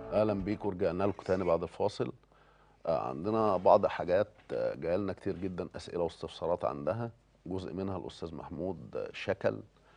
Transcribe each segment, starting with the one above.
اهلا بيكم ورجعنا لكم تاني بعد الفاصل آه، عندنا بعض حاجات آه، جايه لنا كتير جدا اسئله واستفسارات عندها جزء منها الاستاذ محمود آه، شكل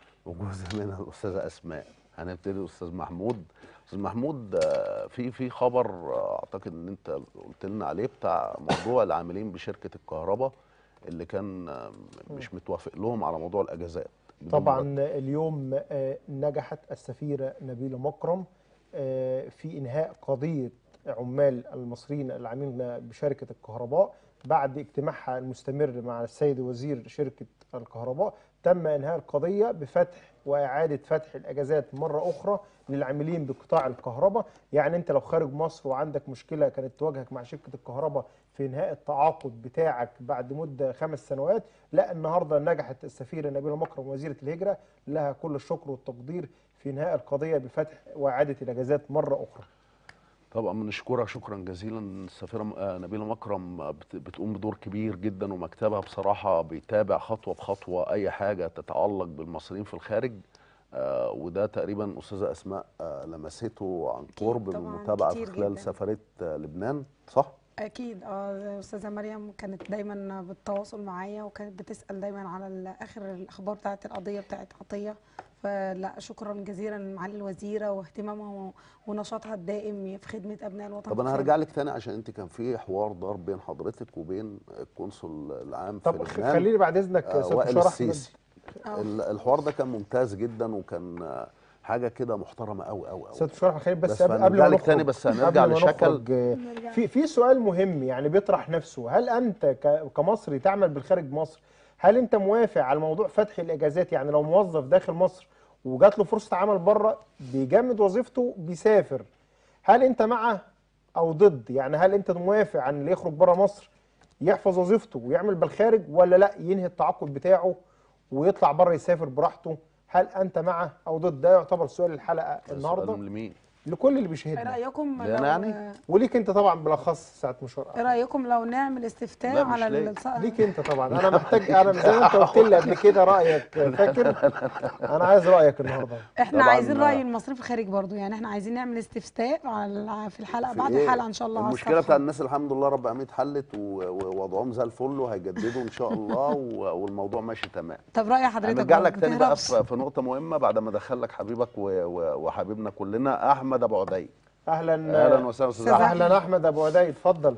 وجزء منها الاستاذه اسماء هنبتدي الاستاذ محمود استاذ محمود آه، في في خبر آه، اعتقد ان انت قلت لنا عليه بتاع موضوع العاملين بشركه الكهرباء اللي كان آه، مش متوافق لهم على موضوع الاجازات بدون طبعا مرتب. اليوم آه، نجحت السفيرة نبيلة مكرم آه، في إنهاء قضية عمال المصريين العاملين بشركة الكهرباء بعد اجتماعها المستمر مع السيد وزير شركة الكهرباء تم إنهاء القضية بفتح وإعادة فتح الأجازات مرة أخرى للعاملين بقطاع الكهرباء يعني أنت لو خارج مصر وعندك مشكلة كانت تواجهك مع شركة الكهرباء في إنهاء التعاقد بتاعك بعد مدة خمس سنوات لا النهارده نجحت السفيره نبيله مكرم وزيره الهجره لها كل الشكر والتقدير في انهاء القضيه بفتح واعاده الاجازات مره اخرى. طبعا بنشكرها شكرا جزيلا السفيره م- آه، نبيله مكرم آه، بت- بتقوم بدور كبير جدا ومكتبها بصراحه بيتابع خطوه بخطوه اي حاجه تتعلق بالمصريين في الخارج آه، وده تقريبا استاذه اسماء آه، لمسته عن أكيد قرب طبعاً، بالمتابعه في كتير خلال جداً. سفريه آه، لبنان صح؟ اكيد اه استاذه مريم كانت دايما بالتواصل معايا وكانت بتسال دايما على ال- اخر الاخبار بتاعه القضيه بتاعه عطيه فلا شكرا جزيلا معالي الوزيره واهتمامها و- ونشاطها الدائم في خدمه ابناء الوطن طب في انا الخارج. هرجع لك تاني عشان انت كان في حوار دار بين حضرتك وبين القنصل العام في طب خ- لبنان خليني بعد اذنك آه، سيادة وائل المشير أحمد. السيسي آه. ال- الحوار ده كان ممتاز جدا وكان آه، حاجه كده محترمه قوي قوي قوي سيادة المشير أحمد، خليني بس, بس قبل قبل هنرجع ما لك نخرج تاني، بس هنرجع قبل ما لشكل. نخرج، آه، نرجع. في في سؤال مهم يعني بيطرح نفسه هل انت ك- كمصري تعمل بالخارج مصر هل انت موافق على موضوع فتح الاجازات يعني لو موظف داخل مصر وجات له فرصه عمل بره بيجمد وظيفته بيسافر هل انت مع او ضد يعني هل انت موافق عن اللي يخرج بره مصر يحفظ وظيفته ويعمل بالخارج ولا لا ينهي التعاقد بتاعه ويطلع بره يسافر براحته هل انت مع او ضد ده يعتبر سؤال الحلقه النهارده السؤال لمين؟ لكل اللي ايه بيشاهدنا رايكم ده لو أنا يعني؟ وليك انت طبعا بالاخص ساعه مشوار ايه رايكم لو نعمل استفتاء لا، مش على ليا. الص- ليك انت طبعا انا محتاج انا زي ما انت قلت لي قبل كده رايك فاكر انا عايز رايك النهارده احنا طبعاً، عايزين آه. راي المصري في الخارج برضو يعني احنا عايزين نعمل استفتاء على في الحلقه في بعد إيه؟ الحلقه ان شاء الله على المشكله الصفحة. بتاع الناس الحمد لله رب العالمين اتحلت و- ووضعهم زي الفل وهيجددوا ان شاء الله و- والموضوع ماشي تمام طب راي حضرتك هنرجع برضو، لك تاني بقى متهربش. في في نقطه مهمه بعد ما ادخل لك حبيبك و- و- وحبيبنا كلنا احمد ابو عدي اهلا اهلا وسهلا استاذ أستاذ احمد اهلا احمد ابو عدي اتفضل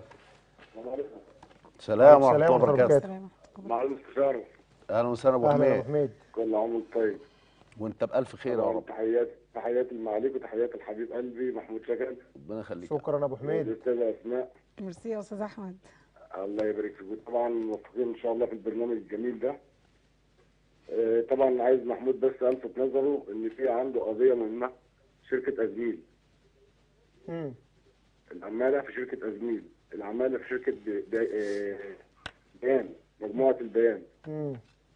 سلام ورحمه السلام الله ورحمة الله وبركاته سلام. مع الاستشارة اهلا وسهلا ابو اهلا يا ابو حميد حميد كل عام وانت طيب وانت بالف خير يا طبعاً رب تحيات تحياتي المعاليك وتحيات الحبيب قلبي محمود شكل ربنا يخليك شكرا يا ابو حميد والاستاذة اسماء ميرسي يا استاذ احمد الله يبارك فيك طبعا موفقين ان شاء الله في البرنامج الجميل ده آه، طبعا عايز محمود بس الفت نظره ان في عنده قضيه مهمه شركه ازميل مم. العماله في شركه ازميل العماله في شركه ب- ب- آه، بيان مجموعه البيان مم.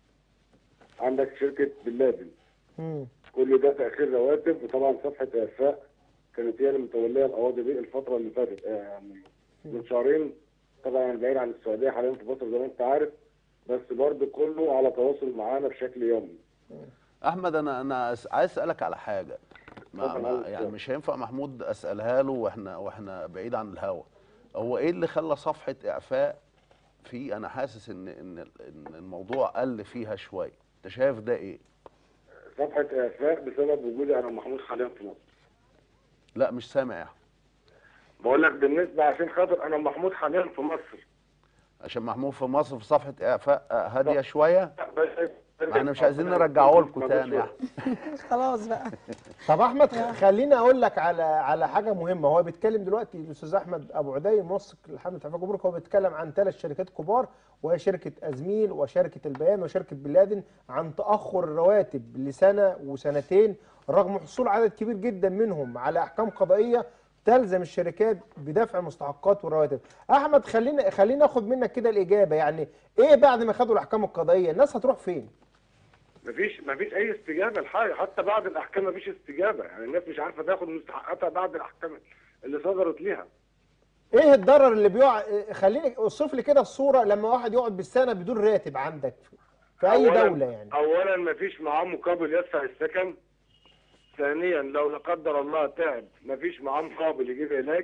عندك شركه بن لادن مم. كل ده تاخير رواتب وطبعا صفحه اعفاء كانت هي اللي متوليه القواضي دي الفتره اللي فاتت آه، يعني من شهرين طبعا انا بعيد عن السعوديه حاليا في مصر زي ما انت عارف بس برضه كله على تواصل معانا بشكل يومي احمد انا انا أس- عايز اسالك على حاجه ما اتفضل، ما عاوز يعني تسأل. مش هينفع محمود اسالها له واحنا واحنا بعيد عن الهوا هو ايه اللي خلى صفحه اعفاء في انا حاسس ان ان ان الموضوع قل فيها شويه انت شايف ده ايه صفحه اعفاء بسبب وجودي انا ومحمود حاليا في مصر لا مش سامع يا أحمد. بقول لك بالنسبه عشان خاطر انا ومحمود حاليا في مصر عشان محمود في مصر في صفحه اعفاء آه، هاديه شويه بس- ما احنا مش عايزين نرجعه لكم تاني يا أحمد. خلاص بقى طب احمد خليني اقول لك على على حاجه مهمه هو بيتكلم دلوقتي الاستاذ احمد ابو عدي موثق الحمد لله جمهورك هو بيتكلم عن ثلاث شركات كبار وهي شركه ازميل وشركه البيان وشركه بلادن عن تاخر الرواتب لسنه وسنتين رغم حصول عدد كبير جدا منهم على احكام قضائيه تلزم الشركات بدفع المستحقات والرواتب احمد خلينا خلينا اخد منك كده الاجابه يعني ايه بعد ما خدوا الاحكام القضائيه الناس هتروح فين مفيش مفيش اي استجابه لحاجه حتى بعد الاحكام مفيش استجابه يعني الناس مش عارفه تاخد مستحقاتها بعد الاحكام اللي صدرت ليها ايه الضرر اللي بيقع إيه، خليني اوصف لي كده الصوره لما واحد يقعد بالسنه بدون راتب عندك في اي أولاً- دوله يعني اولا مفيش معاه مقابل يدفع السكن ثانيا لو لا قدر الله تعب مفيش معاه مقابل يجيب علاج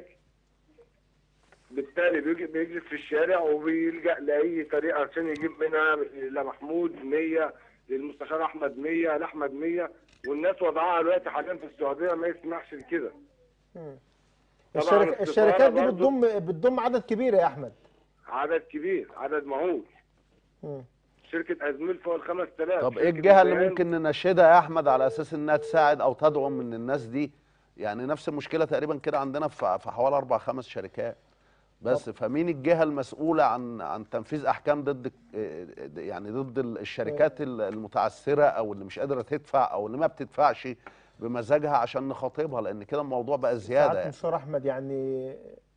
بالتالي بيجي بيجلس في الشارع وبيلجأ لأي طريقة عشان يجيب منها لمحمود 100 للمستشار أحمد 100 لأحمد 100 والناس وضعها دلوقتي حاليا في السعودية ما يسمحش لكده مم. طبعاً الشركة السفارة الشركات دي برضو- بتضم بتضم عدد كبير يا احمد عدد كبير عدد مهول مم. شركة أزميل فوق ال 5000 طب ايه شركة الجهه اللي البيان ممكن نناشدها يا احمد على اساس انها تساعد او تدعم من الناس دي يعني نفس المشكله تقريبا كده عندنا في في حوالي اربع خمس شركات بس فمين الجهه المسؤوله عن عن تنفيذ احكام ضد آه، يعني ضد الشركات المتعثره او اللي مش قادره تدفع او اللي ما بتدفعش بمزاجها عشان نخاطبها لان كده الموضوع بقى زياده سعاده يعني. المستشار احمد يعني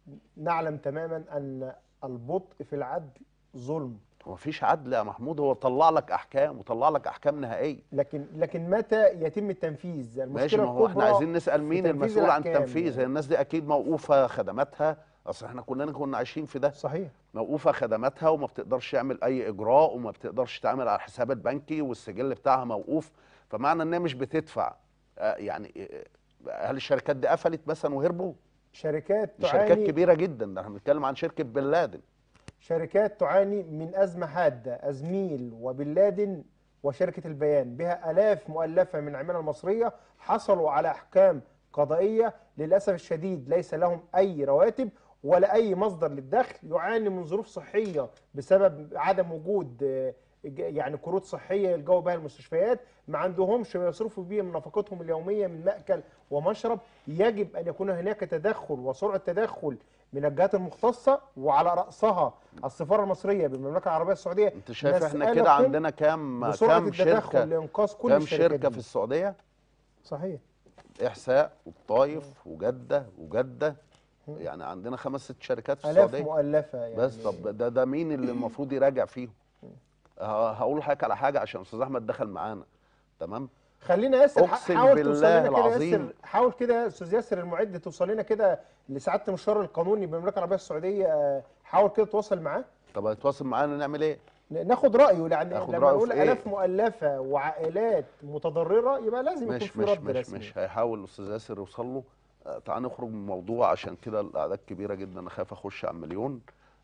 نعلم تماما ان البطء في العدل ظلم ومفيش عدل يا محمود هو طلع لك احكام وطلع لك احكام نهائيه لكن لكن متى يتم التنفيذ المشكله ماشي ما هو احنا الكبرى عايزين نسال مين تنفيذ المسؤول عن الأحكام. التنفيذ هي الناس دي اكيد موقوفه خدماتها اصل احنا كلنا كنا عايشين في ده صحيح موقوفه خدماتها وما بتقدرش تعمل اي اجراء وما بتقدرش تعمل على الحساب البنكي والسجل بتاعها موقوف فمعنى انها مش بتدفع آه، يعني آه، هل الشركات دي قفلت مثلا وهربوا؟ شركات دي شركات تعاني كبيره جدا ده احنا بنتكلم عن شركه بن لادن شركات تعاني من أزمة حادة أزميل وبن لادن وشركة البيان بها آلاف مؤلفة من العمالة المصرية حصلوا على أحكام قضائية للأسف الشديد ليس لهم أي رواتب ولا أي مصدر للدخل يعاني من ظروف صحية بسبب عدم وجود آه، ج- يعني كروت صحية يلجأوا بها المستشفيات ما عندهمش ما يصرفوا بيه من نفقتهم اليومية من مأكل ومشرب يجب أن يكون هناك تدخل وسرعة تدخل من الجهات المختصة وعلى رأسها السفارة المصرية بالمملكة العربية السعودية انت شايف احنا نسألكم كده عندنا كام بسرعة كام التدخل شركه لإنقاذ كل كام الشركات شركه دي. في السعوديه؟ صحيح احساء والطايف وجده وجده يعني عندنا خمس ست شركات في آلاف السعوديه مؤلفة يعني بس طب ده ده مين اللي المفروض يراجع فيهم؟ ه- هقول لحضرتك على حاجه عشان استاذ احمد دخل معانا تمام؟ خلينا ياسر ح- أقسم حاول توصل بالله لنا كده العظيم. ياسر حاول كده يا استاذ ياسر المعد توصل لنا كده لسعاده المستشار القانوني بالمملكه العربيه السعوديه آه، حاول كده تواصل معاه طب هيتواصل معانا نعمل ايه؟ ن- ناخد رايه لان ناخد لما رأيه نقول في إيه؟ الاف مؤلفه وعائلات متضرره يبقى لازم يكون مش في مش رد مش رسمي مش هيحاول الاستاذ ياسر يوصل له آه تعال نخرج من الموضوع عشان كده الاعداد كبيره جدا انا خايف اخش على مليون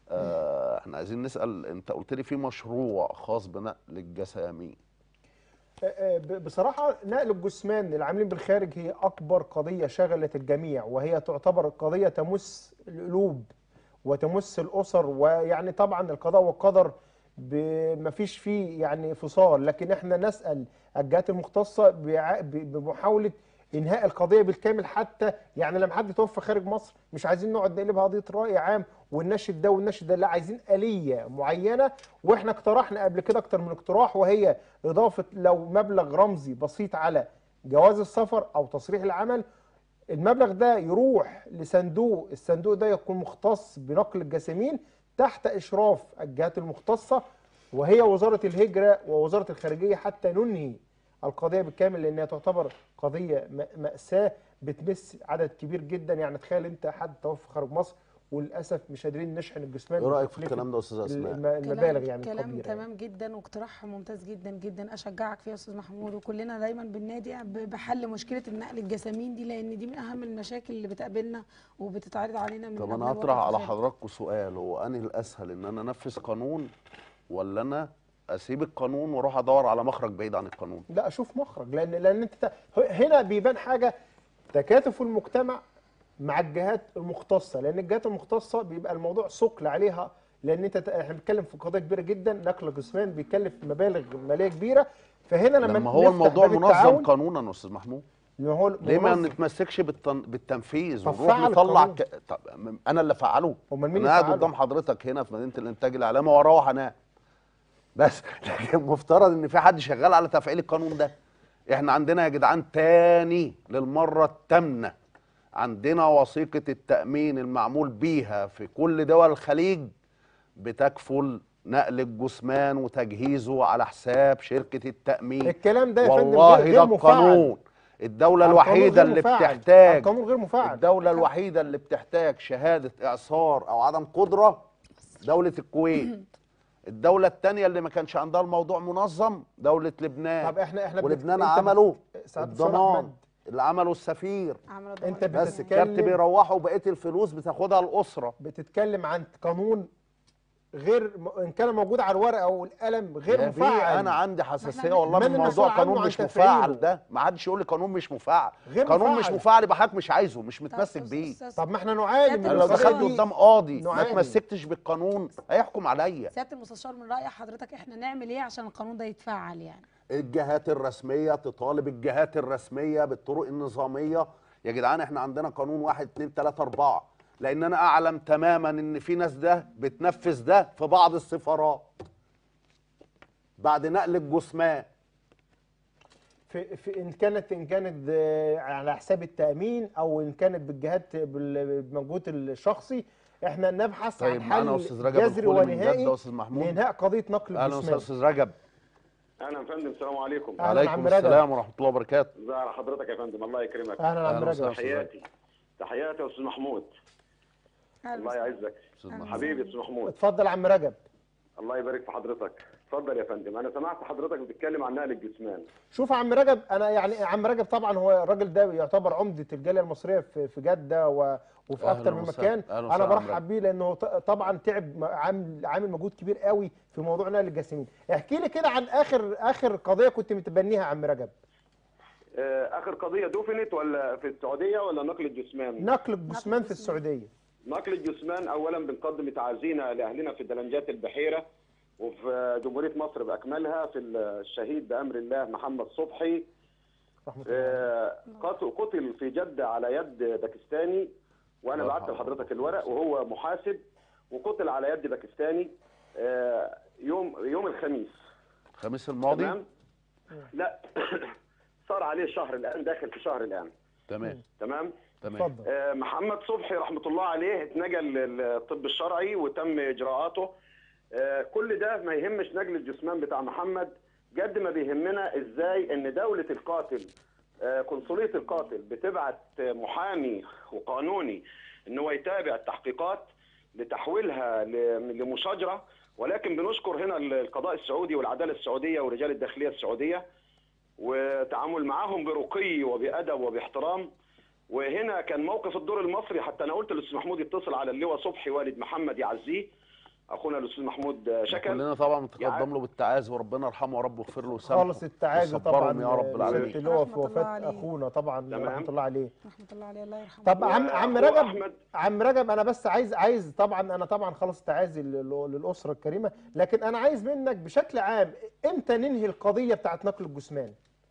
آه احنا عايزين نسال انت قلت لي في مشروع خاص بنقل الجسامين آه، آه، ب- بصراحه نقل الجثمان للعاملين بالخارج هي اكبر قضيه شغلت الجميع وهي تعتبر قضيه تمس القلوب وتمس الاسر ويعني طبعا القضاء والقدر ب- مفيش فيه يعني فصال لكن احنا نسال الجهات المختصه بع- ب- بمحاوله انهاء القضيه بالكامل حتى يعني لما حد يتوفى خارج مصر مش عايزين نقعد نقلبها قضيه راي عام وننشد ده وننشد ده لا عايزين اليه معينه واحنا اقترحنا قبل كده اكتر من اقتراح وهي اضافه لو مبلغ رمزي بسيط على جواز السفر او تصريح العمل المبلغ ده يروح لصندوق الصندوق ده يكون مختص بنقل الجسامين تحت اشراف الجهات المختصه وهي وزاره الهجره ووزاره الخارجيه حتى ننهي القضيه بالكامل لانها تعتبر قضيه م- ماساه بتمس عدد كبير جدا يعني تخيل انت حد توفى خارج مصر وللاسف مش قادرين نشحن الجثمان ايه رايك في بتكلفة الكلام ده يا استاذ اسماء؟ الم- المبالغ يعني كلام الكبيره يعني. تمام جدا واقتراح ممتاز جدا جدا اشجعك فيه يا استاذ محمود وكلنا دايما بننادي ب- بحل مشكله النقل الجسامين دي لان دي من اهم المشاكل اللي بتقابلنا وبتتعرض علينا من طب أبناء انا الوطن هطرح على الخارجي. حضراتكم سؤال هو انهي الاسهل ان انا انفذ قانون ولا انا اسيب القانون واروح ادور على مخرج بعيد عن القانون؟ لا اشوف مخرج لان لان انت هنا بيبان حاجه تكاتف المجتمع مع الجهات المختصه لان الجهات المختصه بيبقى الموضوع ثقل عليها لان انت احنا بنتكلم في قضيه كبيره جدا نقل جثمان بيكلف مبالغ ماليه كبيره فهنا لما لما هو نفتح الموضوع باب منظم التعاون، قانونا يا استاذ محمود لما هو ليه ما منظم. نتمسكش بالتن... بالتنفيذ طب ونروح فعل نطلع القانون. ك... طب م- انا اللي فعله أمال مين انا قاعد اللي قدام حضرتك هنا في مدينه الانتاج الاعلامي واروح انام بس لكن مفترض ان في حد شغال على تفعيل القانون ده احنا عندنا يا جدعان تاني للمره الثامنه عندنا وثيقه التامين المعمول بيها في كل دول الخليج بتكفل نقل الجثمان وتجهيزه على حساب شركه التامين الكلام ده يا فندم والله غير- ده غير مفعل. القانون الدولة القانون الوحيدة غير اللي مفعل. بتحتاج القانون غير مفعل الدولة الوحيدة اللي بتحتاج شهادة إعصار أو عدم قدرة دولة الكويت الدولة التانية اللي ما كانش عندها الموضوع منظم دولة لبنان طب احنا احنا بنت- ولبنان أنت بت- عملوا سعادة الدكتور الضمان أحمد، اللي عمله السفير عملوا انت ضمان. بس بتتكلم- الكابت بيروحوا بقيه الفلوس بتاخدها الاسره بتتكلم عن قانون غير م- ان كان موجود على الورقه والقلم غير يا بيه، مفعل انا عندي حساسيه إحنا والله من من المسؤول موضوع عنه قانون عن مش تفعيله؟ مفعل ده ما حدش يقول لي قانون مش مفعل غير قانون مش مفعل. مفعل يبقى حضرتك مش عايزه مش طب متمسك أستاذ- بيه أستاذ- طب ما احنا نعاني من انا لو القضية دخلت القضية دي. قدام قاضي ما نعاني. تمسكتش بالقانون هيحكم عليا سياده المستشار من راي حضرتك احنا نعمل ايه عشان القانون ده يتفعل يعني الجهات الرسميه تطالب الجهات الرسميه بالطرق النظاميه يا جدعان احنا عندنا قانون واحد اتنين تلاته اربعه لان انا اعلم تماما ان في ناس ده بتنفذ ده في بعض السفارات بعد نقل الجثمان في, في ان كانت ان كانت آه، على حساب التامين او ان كانت بالجهات بال- بالمجهود الشخصي احنا نبحث طيب عن معانا حل أستاذ رجب جذري الخولي من ونهائي جدة أستاذ محمود. لانهاء قضيه نقل اهلا وسهلا الجثمان استاذ رجب اهلا يا فندم السلام عليكم أهلا عليكم عم رجب. السلام ورحمه الله وبركاته ازي على حضرتك يا فندم الله يكرمك اهلا عم أهلا وسهلا. رجب تحياتي تحياتي يا استاذ محمود أهلا الله وسهلا. يعزك أستاذ محمود. حبيبي استاذ محمود اتفضل عم رجب الله يبارك في حضرتك اتفضل يا فندم انا سمعت حضرتك بتتكلم عن نقل الجثمان شوف يا عم رجب انا يعني عم رجب طبعا هو الراجل ده يعتبر عمده الجاليه المصريه في في جده و وفي أهلا اكتر من وسهلا. مكان أهلا انا وسهلا عم رجب. برحب بيه لانه ط- طبعا تعب م- عامل عامل مجهود كبير قوي في موضوع نقل الجسامين احكي لي كده عن اخر اخر قضيه كنت متبنيها يا عم رجب آه، اخر قضيه دفنت ولا في السعوديه ولا نقل الجثمان نقل الجثمان في الجثمان. السعوديه نقل الجثمان اولا بنقدم تعازينا لاهلنا في دلنجات البحيره وفي جمهوريه مصر باكملها في الشهيد بامر الله محمد صبحي رحمه الله آه، قتل قتل في جده على يد باكستاني وانا الله بعت يرحمه. لحضرتك الورق وهو محاسب وقتل على يد باكستاني آه، يوم يوم الخميس الخميس الماضي تمام لا صار عليه شهر الان داخل في شهر الان تمام تمام تمام اتفضل آه، محمد صبحي رحمه الله عليه اتنقل للطب الشرعي وتم اجراءاته آه، كل ده ما يهمش نقل الجثمان بتاع محمد قد ما بيهمنا ازاي ان دوله القاتل آه، قنصليه القاتل بتبعت محامي وقانوني ان هو يتابع التحقيقات لتحويلها ل- لمشاجره ولكن بنشكر هنا القضاء السعودي والعداله السعوديه ورجال الداخليه السعوديه وتعامل معاهم برقي وبادب وباحترام وهنا كان موقف الدور المصري حتى انا قلت للاستاذ محمود يتصل على اللواء صبحي والد محمد يعزيه اخونا الاستاذ محمود شكل كلنا طبعا يعني- متقدم له بالتعازي وربنا يرحمه ورب يغفر له ويسامحه خالص التعازي ويصبرهم طبعا يا رب لسيادة العالمين اللواء في رحمة الله وفاه عليه. اخونا طبعا تمام. رحمه الله عليه رحمه الله عليه الله يرحمه طب عم عم وأخوه رجب أحمد. عم رجب انا بس عايز عايز طبعا انا طبعا خلاص تعازي لل- للاسره الكريمه لكن انا عايز منك بشكل عام امتى ننهي القضيه بتاعت نقل الجثمان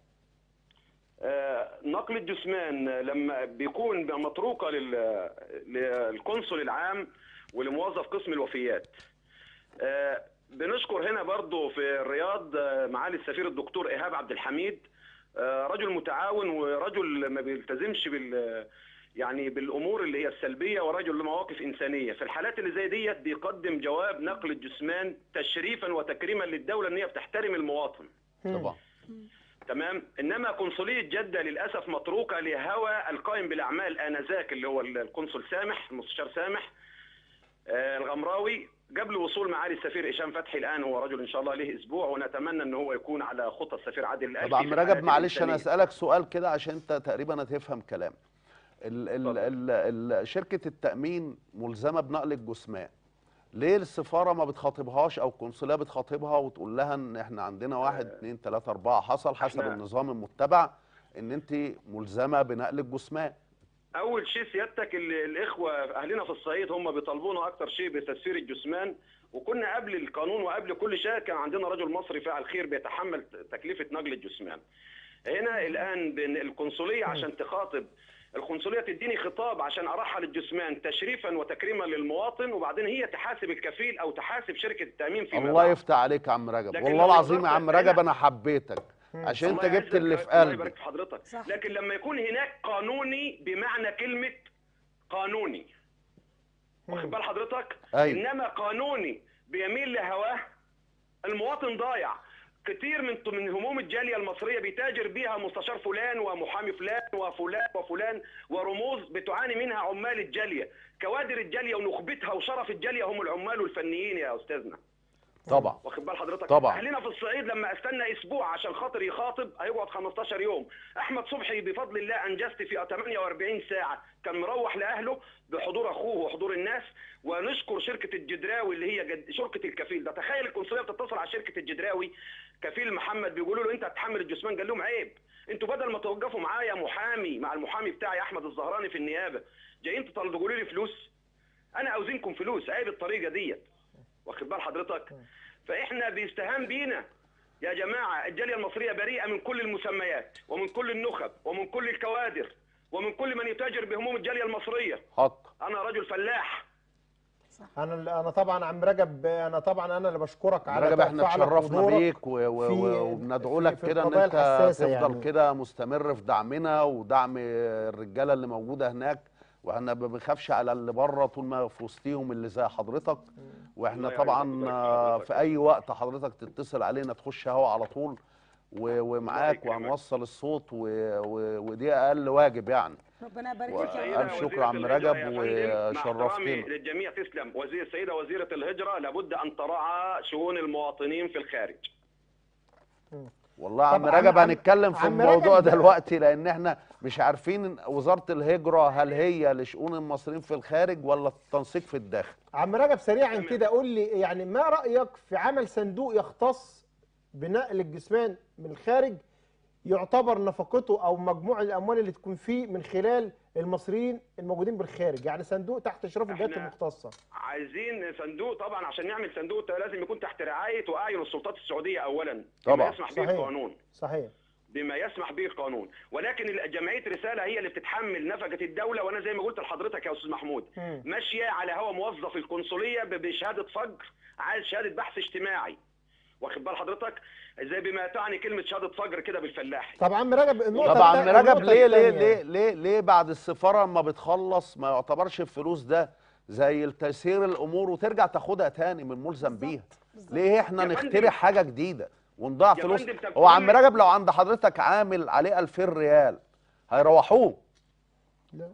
آه، نقل الجثمان لما بيكون مطروقه لل- للقنصل العام ولموظف قسم الوفيات آه، بنشكر هنا برضو في الرياض آه، معالي السفير الدكتور ايهاب عبد الحميد آه، رجل متعاون ورجل ما بيلتزمش بال يعني بالامور اللي هي السلبيه ورجل له مواقف انسانيه في الحالات اللي زي ديت بيقدم جواب نقل الجثمان تشريفا وتكريما للدوله ان هي بتحترم المواطن طبعا تمام انما قنصليه جده للاسف متروكه لهوى القائم بالاعمال انذاك اللي هو القنصل سامح المستشار سامح آه، الغمراوي قبل وصول معالي السفير هشام فتحي الان هو رجل ان شاء الله له اسبوع ونتمنى ان هو يكون على خطى السفير عادل الالفي طب عم في رجب الحالات معلش انا الإنسانية. اسالك سؤال كده عشان انت تقريبا هتفهم كلام ال ال ال ال شركه التامين ملزمه بنقل الجثمان ليه السفاره ما بتخاطبهاش او القنصليه بتخاطبها وتقول لها ان احنا عندنا واحد اتنين تلاته اربعه حصل حسب إحنا- النظام المتبع ان انت ملزمه بنقل الجثمان اول شيء سيادتك ال- الاخوه اهلنا في الصعيد هم بيطالبونا اكثر شيء بتسفير الجثمان وكنا قبل القانون وقبل كل شيء كان عندنا رجل مصري فاعل خير بيتحمل تكلفه نقل الجثمان هنا الان بين القنصليه عشان تخاطب القنصليه تديني خطاب عشان ارحل الجثمان تشريفا وتكريما للمواطن وبعدين هي تحاسب الكفيل او تحاسب شركه التامين فيما الله بعد. يفتح عليك يا عم رجب لكن والله لو العظيم يا نظرت عم هنا- رجب انا حبيتك عشان انت الله جبت يعزك اللي في الله قلبي يبارك في حضرتك صح. لكن لما يكون هناك قانوني بمعنى كلمه قانوني واخد بال حضرتك أيوة. انما قانوني بيميل لهواه المواطن ضايع كتير من من هموم الجاليه المصريه بيتاجر بيها مستشار فلان ومحامي فلان وفلان وفلان ورموز بتعاني منها عمال الجاليه كوادر الجاليه ونخبتها وشرف الجاليه هم العمال والفنيين يا استاذنا طبعا واخد بال حضرتك طبعا. اهلنا في الصعيد لما استنى اسبوع عشان خاطر يخاطب هيقعد 15 يوم احمد صبحي بفضل الله انجزت في 48 ساعه كان مروح لاهله بحضور اخوه وحضور الناس ونشكر شركه الجدراوي اللي هي جد شركه الكفيل ده تخيل القنصليه بتتصل على شركه الجدراوي كفيل محمد بيقولوا له انت هتحمل الجثمان قال لهم عيب انتوا بدل ما توقفوا معايا محامي مع المحامي بتاعي احمد الزهراني في النيابه جايين تطلبوا لي فلوس انا عاوزينكم فلوس عيب الطريقه ديت واخد بال حضرتك فاحنا بيستهان بينا يا جماعه الجاليه المصريه بريئه من كل المسميات ومن كل النخب ومن كل الكوادر ومن كل من يتاجر بهموم الجاليه المصريه حق انا رجل فلاح انا انا طبعا عم رجب انا طبعا انا اللي بشكرك على رجب احنا تفاعلك اتشرفنا ودورك بيك و- و- في- و- وبندعو في- لك في كده ان القضايا انت الحساسة تفضل يعني. كده مستمر في دعمنا ودعم الرجاله اللي موجوده هناك واحنا ما بنخافش على اللي بره طول ما في وسطيهم اللي زي حضرتك واحنا الله يعينك طبعا ويبارك في آه، حضرتك. في اي وقت حضرتك تتصل علينا تخش هوا على طول و- ومعاك يكرمك. وهنوصل الصوت و- و- ودي اقل واجب يعني ربنا يبارك و- فيك ألف يا ألف رب. شكر وزيرة عم الهجرة رجب يا فندم، مع وشرفتنا. احترامي للجميع تسلم وزير السيده وزيره الهجره لابد ان تراعى شؤون المواطنين في الخارج والله يا عم طب عم- رجب عم- هنتكلم في عم الموضوع رجب- دلوقتي لان احنا مش عارفين وزاره الهجره هل هي لشؤون المصريين في الخارج ولا التنسيق في الداخل عم رجب سريعا تمام. كده قول لي يعني ما رايك في عمل صندوق يختص بنقل الجثمان من الخارج يعتبر نفقته او مجموع الاموال اللي تكون فيه من خلال المصريين الموجودين بالخارج يعني صندوق تحت اشراف الجهات إحنا- المختصه عايزين صندوق طبعا عشان نعمل صندوق ده لازم يكون تحت رعايه واعين السلطات السعوديه اولا طبعا. بما يسمح به صحيح. القانون صحيح بما يسمح به القانون ولكن ال- جمعيه رساله هي اللي بتتحمل نفقه الدوله وانا زي ما قلت لحضرتك يا استاذ محمود مم. ماشيه على هوا موظف القنصليه ب- بشهاده فجر عايز شهاده بحث اجتماعي واخد بال حضرتك زي بما تعني كلمه شهاده فجر كده بالفلاحي طب عم رجب النقطه طب عم التا- رجب النقطة ليه ليه التانية. ليه ليه ليه بعد السفاره ما بتخلص ما يعتبرش الفلوس ده زي التيسير الامور وترجع تاخدها تاني من ملزم بيها بالظبط. ليه احنا يا نخترع فندم. حاجه جديده ونضيع يا فلوس فندم، طب هو عم كل- رجب لو عند حضرتك عامل عليه 2000 ريال هيروحوه لا.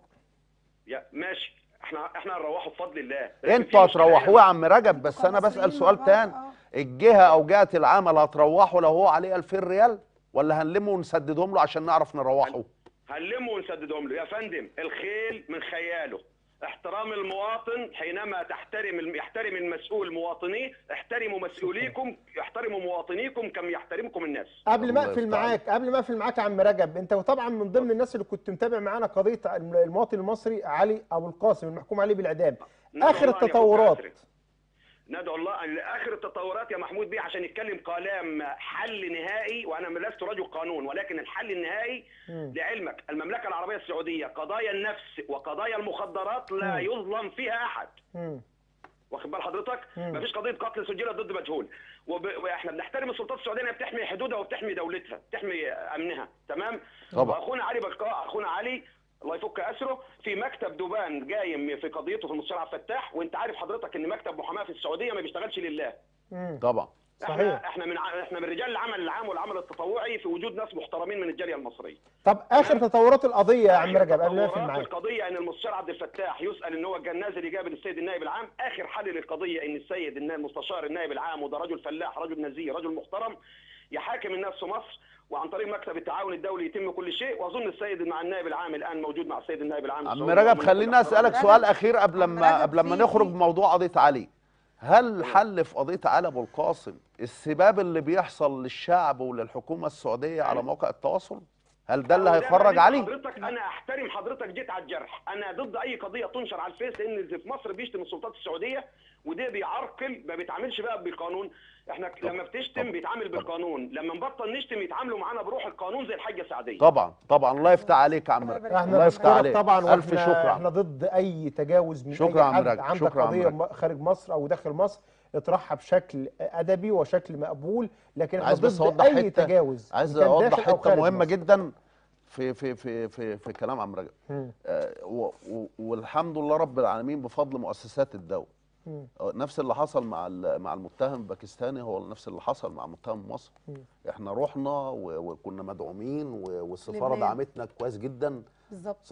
يا ماشي احنا احنا هنروحه بفضل الله لكن في انتوا مشكلة هتروحوه يا عم رجب بس انا كمصريين بسال سؤال مع بعض، تاني آه. الجهه او جهه العمل هتروحه لو هو عليه 2000 ريال ولا هنلمه ونسددهم له عشان نعرف نروحه هنلمه ونسددهم له يا فندم الخيل من خياله احترام المواطن حينما تحترم الم- يحترم المسؤول مواطنيه احترموا مسؤوليكم يحترموا مواطنيكم كم يحترمكم الناس قبل ما الله اقفل يفتح معاك قبل ما اقفل معاك يا عم رجب انت طبعا من ضمن الناس اللي كنت متابع معانا قضيه المواطن المصري علي ابو القاسم المحكوم عليه بالاعدام ندعو اخر الله أن يفك التطورات أسره. ندعو الله أن- اخر التطورات يا محمود بيه عشان يتكلم كلام حل نهائي وانا لست رجل قانون ولكن الحل النهائي مم. لعلمك المملكه العربيه السعوديه قضايا النفس وقضايا المخدرات لا مم. يظلم فيها احد مم. واخد بال حضرتك مم. مفيش قضيه قتل سجلت ضد مجهول وب... واحنا بنحترم السلطات السعوديه انها بتحمي حدودها وبتحمي دولتها بتحمي امنها تمام طبعا. واخونا علي بكاء اخونا علي الله يفك اسره في مكتب دبان جايم في قضيته في المستشار عبد الفتاح وانت عارف حضرتك ان مكتب محاماه في السعوديه ما بيشتغلش لله مم. طبعا صحيح. احنا احنا من ع- احنا من رجال العمل العام والعمل التطوعي في وجود ناس محترمين من الجاليه المصريه طب اخر تطورات القضيه يا عم آخر رجب قبل ما اقفل تطورات معاك القضيه ان المستشار عبد الفتاح يسال ان هو كان نازل يقابل السيد النائب العام اخر حل للقضيه ان السيد النائب المستشار النائب العام وده رجل فلاح رجل نزيه رجل محترم يحاكم الناس في مصر وعن طريق مكتب التعاون الدولي يتم كل شيء واظن السيد مع النائب العام الان موجود مع السيد النائب العام عم السعودي. رجب ومن خليني كل اسالك احترام. سؤال اخير قبل عم ما رجب قبل ما في- نخرج في- بموضوع قضيه علي هل حل في قضيه علي ابو القاسم السباب اللي بيحصل للشعب وللحكومه السعوديه على موقع التواصل هل ده اللي وده هيخرج دليل علي حضرتك انا احترم حضرتك جيت على الجرح انا ضد اي قضيه تنشر على الفيس لان اللي في مصر بيشتم السلطات السعوديه وده بيعرقل ما بيتعاملش بقى بالقانون احنا لما بتشتم بيتعامل بالقانون لما نبطل نشتم يتعاملوا معانا بروح القانون زي الحاجه سعديه طبعا طبعا الله يفتح عليك يا عم الله رجب يبارك احنا الله يفتح بنشكرك عليك طبعا الف واحنا شكر احنا ضد اي تجاوز من شكرا اي عم حد رجب، عندك شكرا عم قضيه رجب. م- خارج مصر او داخل مصر اطرحها بشكل ادبي وشكل مقبول لكن احنا عايز بس ضد اوضح اي حته تجاوز عايز إن كان اوضح داخل أو حته خارج مهمه مصر. جدا في في في في في كلام عم رجب مم. آه، و- و- والحمد لله رب العالمين بفضل مؤسسات الدوله مم. آه، نفس اللي حصل مع ال- مع المتهم الباكستاني هو نفس اللي حصل مع متهم مصر مم. احنا رحنا و- وكنا مدعومين و- والسفاره لبنان. دعمتنا كويس جدا بالظبط صح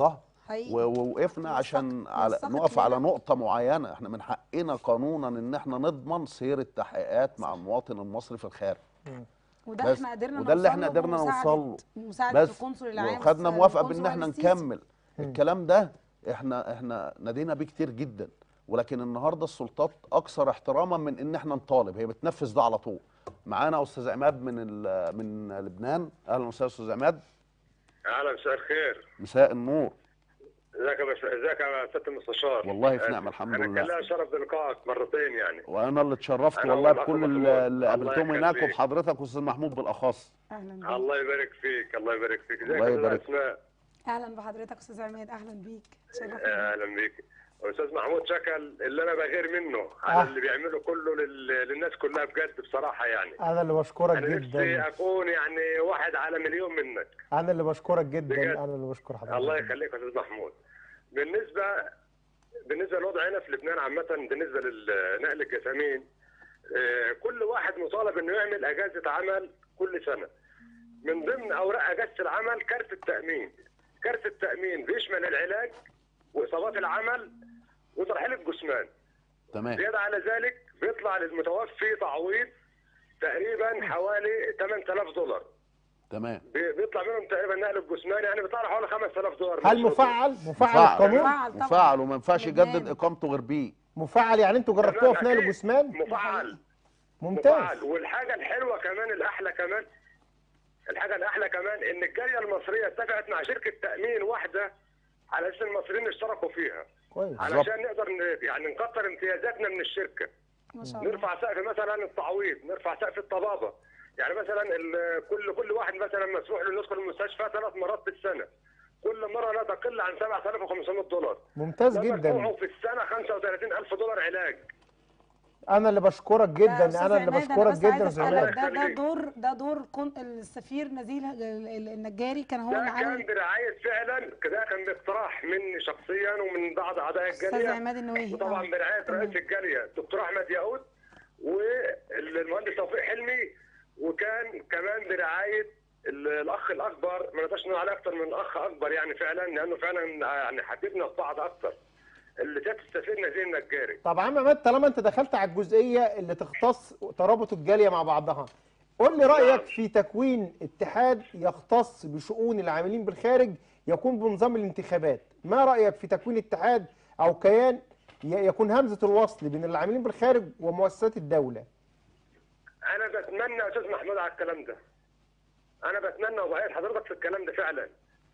حقيقي و- ووقفنا عشان وثقت- على وثقت نقف على لنا. نقطة معينة احنا من حقنا قانونا ان احنا نضمن سير التحقيقات مع المواطن المصري في الخارج وده بس احنا قدرنا وده اللي نوصل احنا له قدرنا بمساعدة- نوصل له. مساعده بس القنصل العام وخدنا الس- موافقة بان القنصل احنا السيسي. نكمل الكلام ده احنا احنا نادينا بيه كتير جدا ولكن النهارده السلطات اكثر احتراما من ان احنا نطالب هي بتنفذ ده على طول معانا استاذ عماد من ال- من لبنان اهلا وسهلا استاذ عماد اهلا مساء الخير مساء النور ازيك يا بس ازيك يا سياده المستشار والله في نعمة الحمد انا لله. كان لي شرف بلقائك مرتين يعني وانا اللي اتشرفت أنا والله والله بكل أخو اللي محمود. اللي الله قابلتهم هناك يخليك. وبحضرتك واستاذ محمود بالاخص اهلا بيك الله يبارك فيك الله يبارك فيك ازيك الله يا يبارك. أستاذ اسماء اهلا بحضرتك استاذ عماد اهلا بيك تشرفنا اهلا بيك استاذ محمود شكل اللي انا بغير منه على آه. اللي بيعمله كله لل... للناس كلها بجد بصراحه يعني انا اللي بشكرك انا نفسي جدا اكون يعني واحد على مليون منك انا اللي بشكرك جدا بجد. انا اللي بشكر حضرتك الله يخليك يا استاذ محمود بالنسبه بالنسبه للوضع هنا في لبنان عامه بالنسبه لنقل الجسامين آه، كل واحد مطالب انه يعمل اجازه عمل كل سنه من ضمن اوراق اجازه العمل كارت التامين كارت التامين بيشمل العلاج واصابات العمل وترحيل الجثمان تمام زياده على ذلك بيطلع للمتوفي تعويض تقريبا حوالي 8000 دولار تمام بي- بيطلع منهم تقريبا نقل الجثمان يعني بيطلع له حوالي 5000 دولار هل مفعل مفعل مفعل. القانون مفعل طبعا مفعل وما ينفعش لبنان. يجدد اقامته غير بيه مفعل يعني انتوا جربتوها في نقل أكيد. الجثمان مفعل ممتاز مفعل والحاجه الحلوه كمان الاحلى كمان الحاجه الاحلى كمان ان الجاليه المصريه اتفقت مع شركه تامين واحده على اساس المصريين اشتركوا فيها كويس علشان نقدر ن- يعني نكتر امتيازاتنا من الشركه ما شاء الله نرفع سقف مثلا التعويض نرفع سقف الطبابه يعني مثلا ال- كل كل واحد مثلا مسموح له يدخل المستشفى ثلاث مرات في السنه كل مره لا تقل عن 7500 دولار ممتاز ده جدا مدفوعه في السنه 35000 دولار علاج انا اللي بشكرك لا، جدا أستاذ انا اللي عماد، بشكرك بس عايزة جدا يا أستاذ أسألك، عماد. ده ده دور ده دور كن السفير نزيل ال- ال- النجاري كان هو ده اللي كان عامل برعاية فعلا ده كان باقتراح مني شخصيا ومن بعض اعضاء استاذ الجاليه عماد النويهي وطبعا آه. برعايه تمام. رئيس الجاليه الدكتور احمد ياقوت والمهندس توفيق حلمي وكان كمان برعايه ال- الاخ الاكبر ما نقدرش نقول عليه اكتر من اخ اكبر يعني فعلا لانه فعلا يعني حببنا في بعض اكتر اللي كانت تستفيدنا زي النجاري طب عم عماد طالما انت دخلت على الجزئيه اللي تختص ترابط الجاليه مع بعضها قول لي رايك في تكوين اتحاد يختص بشؤون العاملين بالخارج يكون بنظام الانتخابات ما رايك في تكوين اتحاد او كيان ي- يكون همزه الوصل بين العاملين بالخارج ومؤسسات الدوله انا بتمنى يا استاذ محمود على الكلام ده انا بتمنى وبعيد حضرتك في الكلام ده فعلا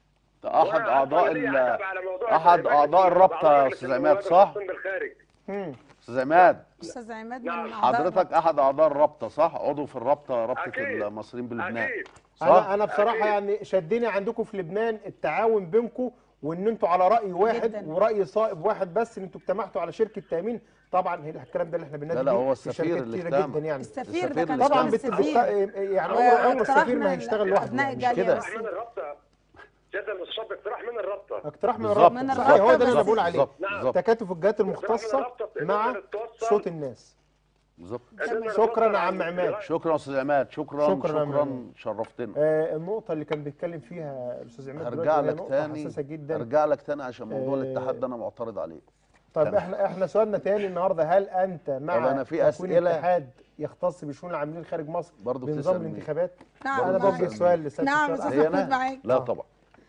ده احد وأنا اعضاء أصلاً ليا ال- أدب على موضوع احد الانتخابات اعضاء في الرابطه بعض يا مجلس استاذ عماد النواب صح المسلمين بالخارج مم. استاذ عماد استاذ عماد من نعم. أعضاء حضرتك الرابطة. احد اعضاء الرابطه صح عضو في الرابطه رابطه أكيد. المصريين بلبنان اكيد صح انا انا بصراحه أكيد. يعني شدني عندكم في لبنان التعاون بينكم وان انتوا على راي واحد جداً. وراي صائب واحد بس ان انتوا اجتمعتوا على شركه تامين طبعا هي الكلام ده اللي احنا بننادي لا، لا، بيه هو في السفير شركات اللي كتيره اجتمع. جدا يعني السفير ده السفير كان اللي طبعا شغل بت... بت... السفير يعني هو عمر عمر اقتراح السفير من ما ال- هيشتغل لوحده أبناء يعني مش الجالية كده بس. اقتراح من الرابطه سياده المستشار اقتراح من الرابطه اقتراح من بالظبط. الرابطه من صحيح هو ده اللي انا الرابطة بقول بس. عليه بالظبط نعم. بالظبط تكاتف الجهات من المختصه الرابطة مع تقدر توصل- صوت الناس بالظبط شكراً يا عم عماد. شكرا يا استاذ عماد شكرا شكراً شكرا, يا شكرا عماد. شرفتنا آه النقطه اللي كان بيتكلم فيها الاستاذ عماد هرجع دلوقتي هي لك نقطة تاني حساسه جدا هرجع لك تاني عشان موضوع آه، الاتحاد ده انا معترض عليه طيب تمام. احنا احنا سؤالنا تاني النهارده هل انت مع طب أنا في تكوين أسئلة. اتحاد يختص بشؤون العاملين خارج مصر برضو بنظام بتسأل مين؟ الانتخابات نعم انا برضو بوجه بتسأل السؤال لسياده نعم، الشرع. أستاذ هي محمود أنا؟ معاك. لا آه. طبعا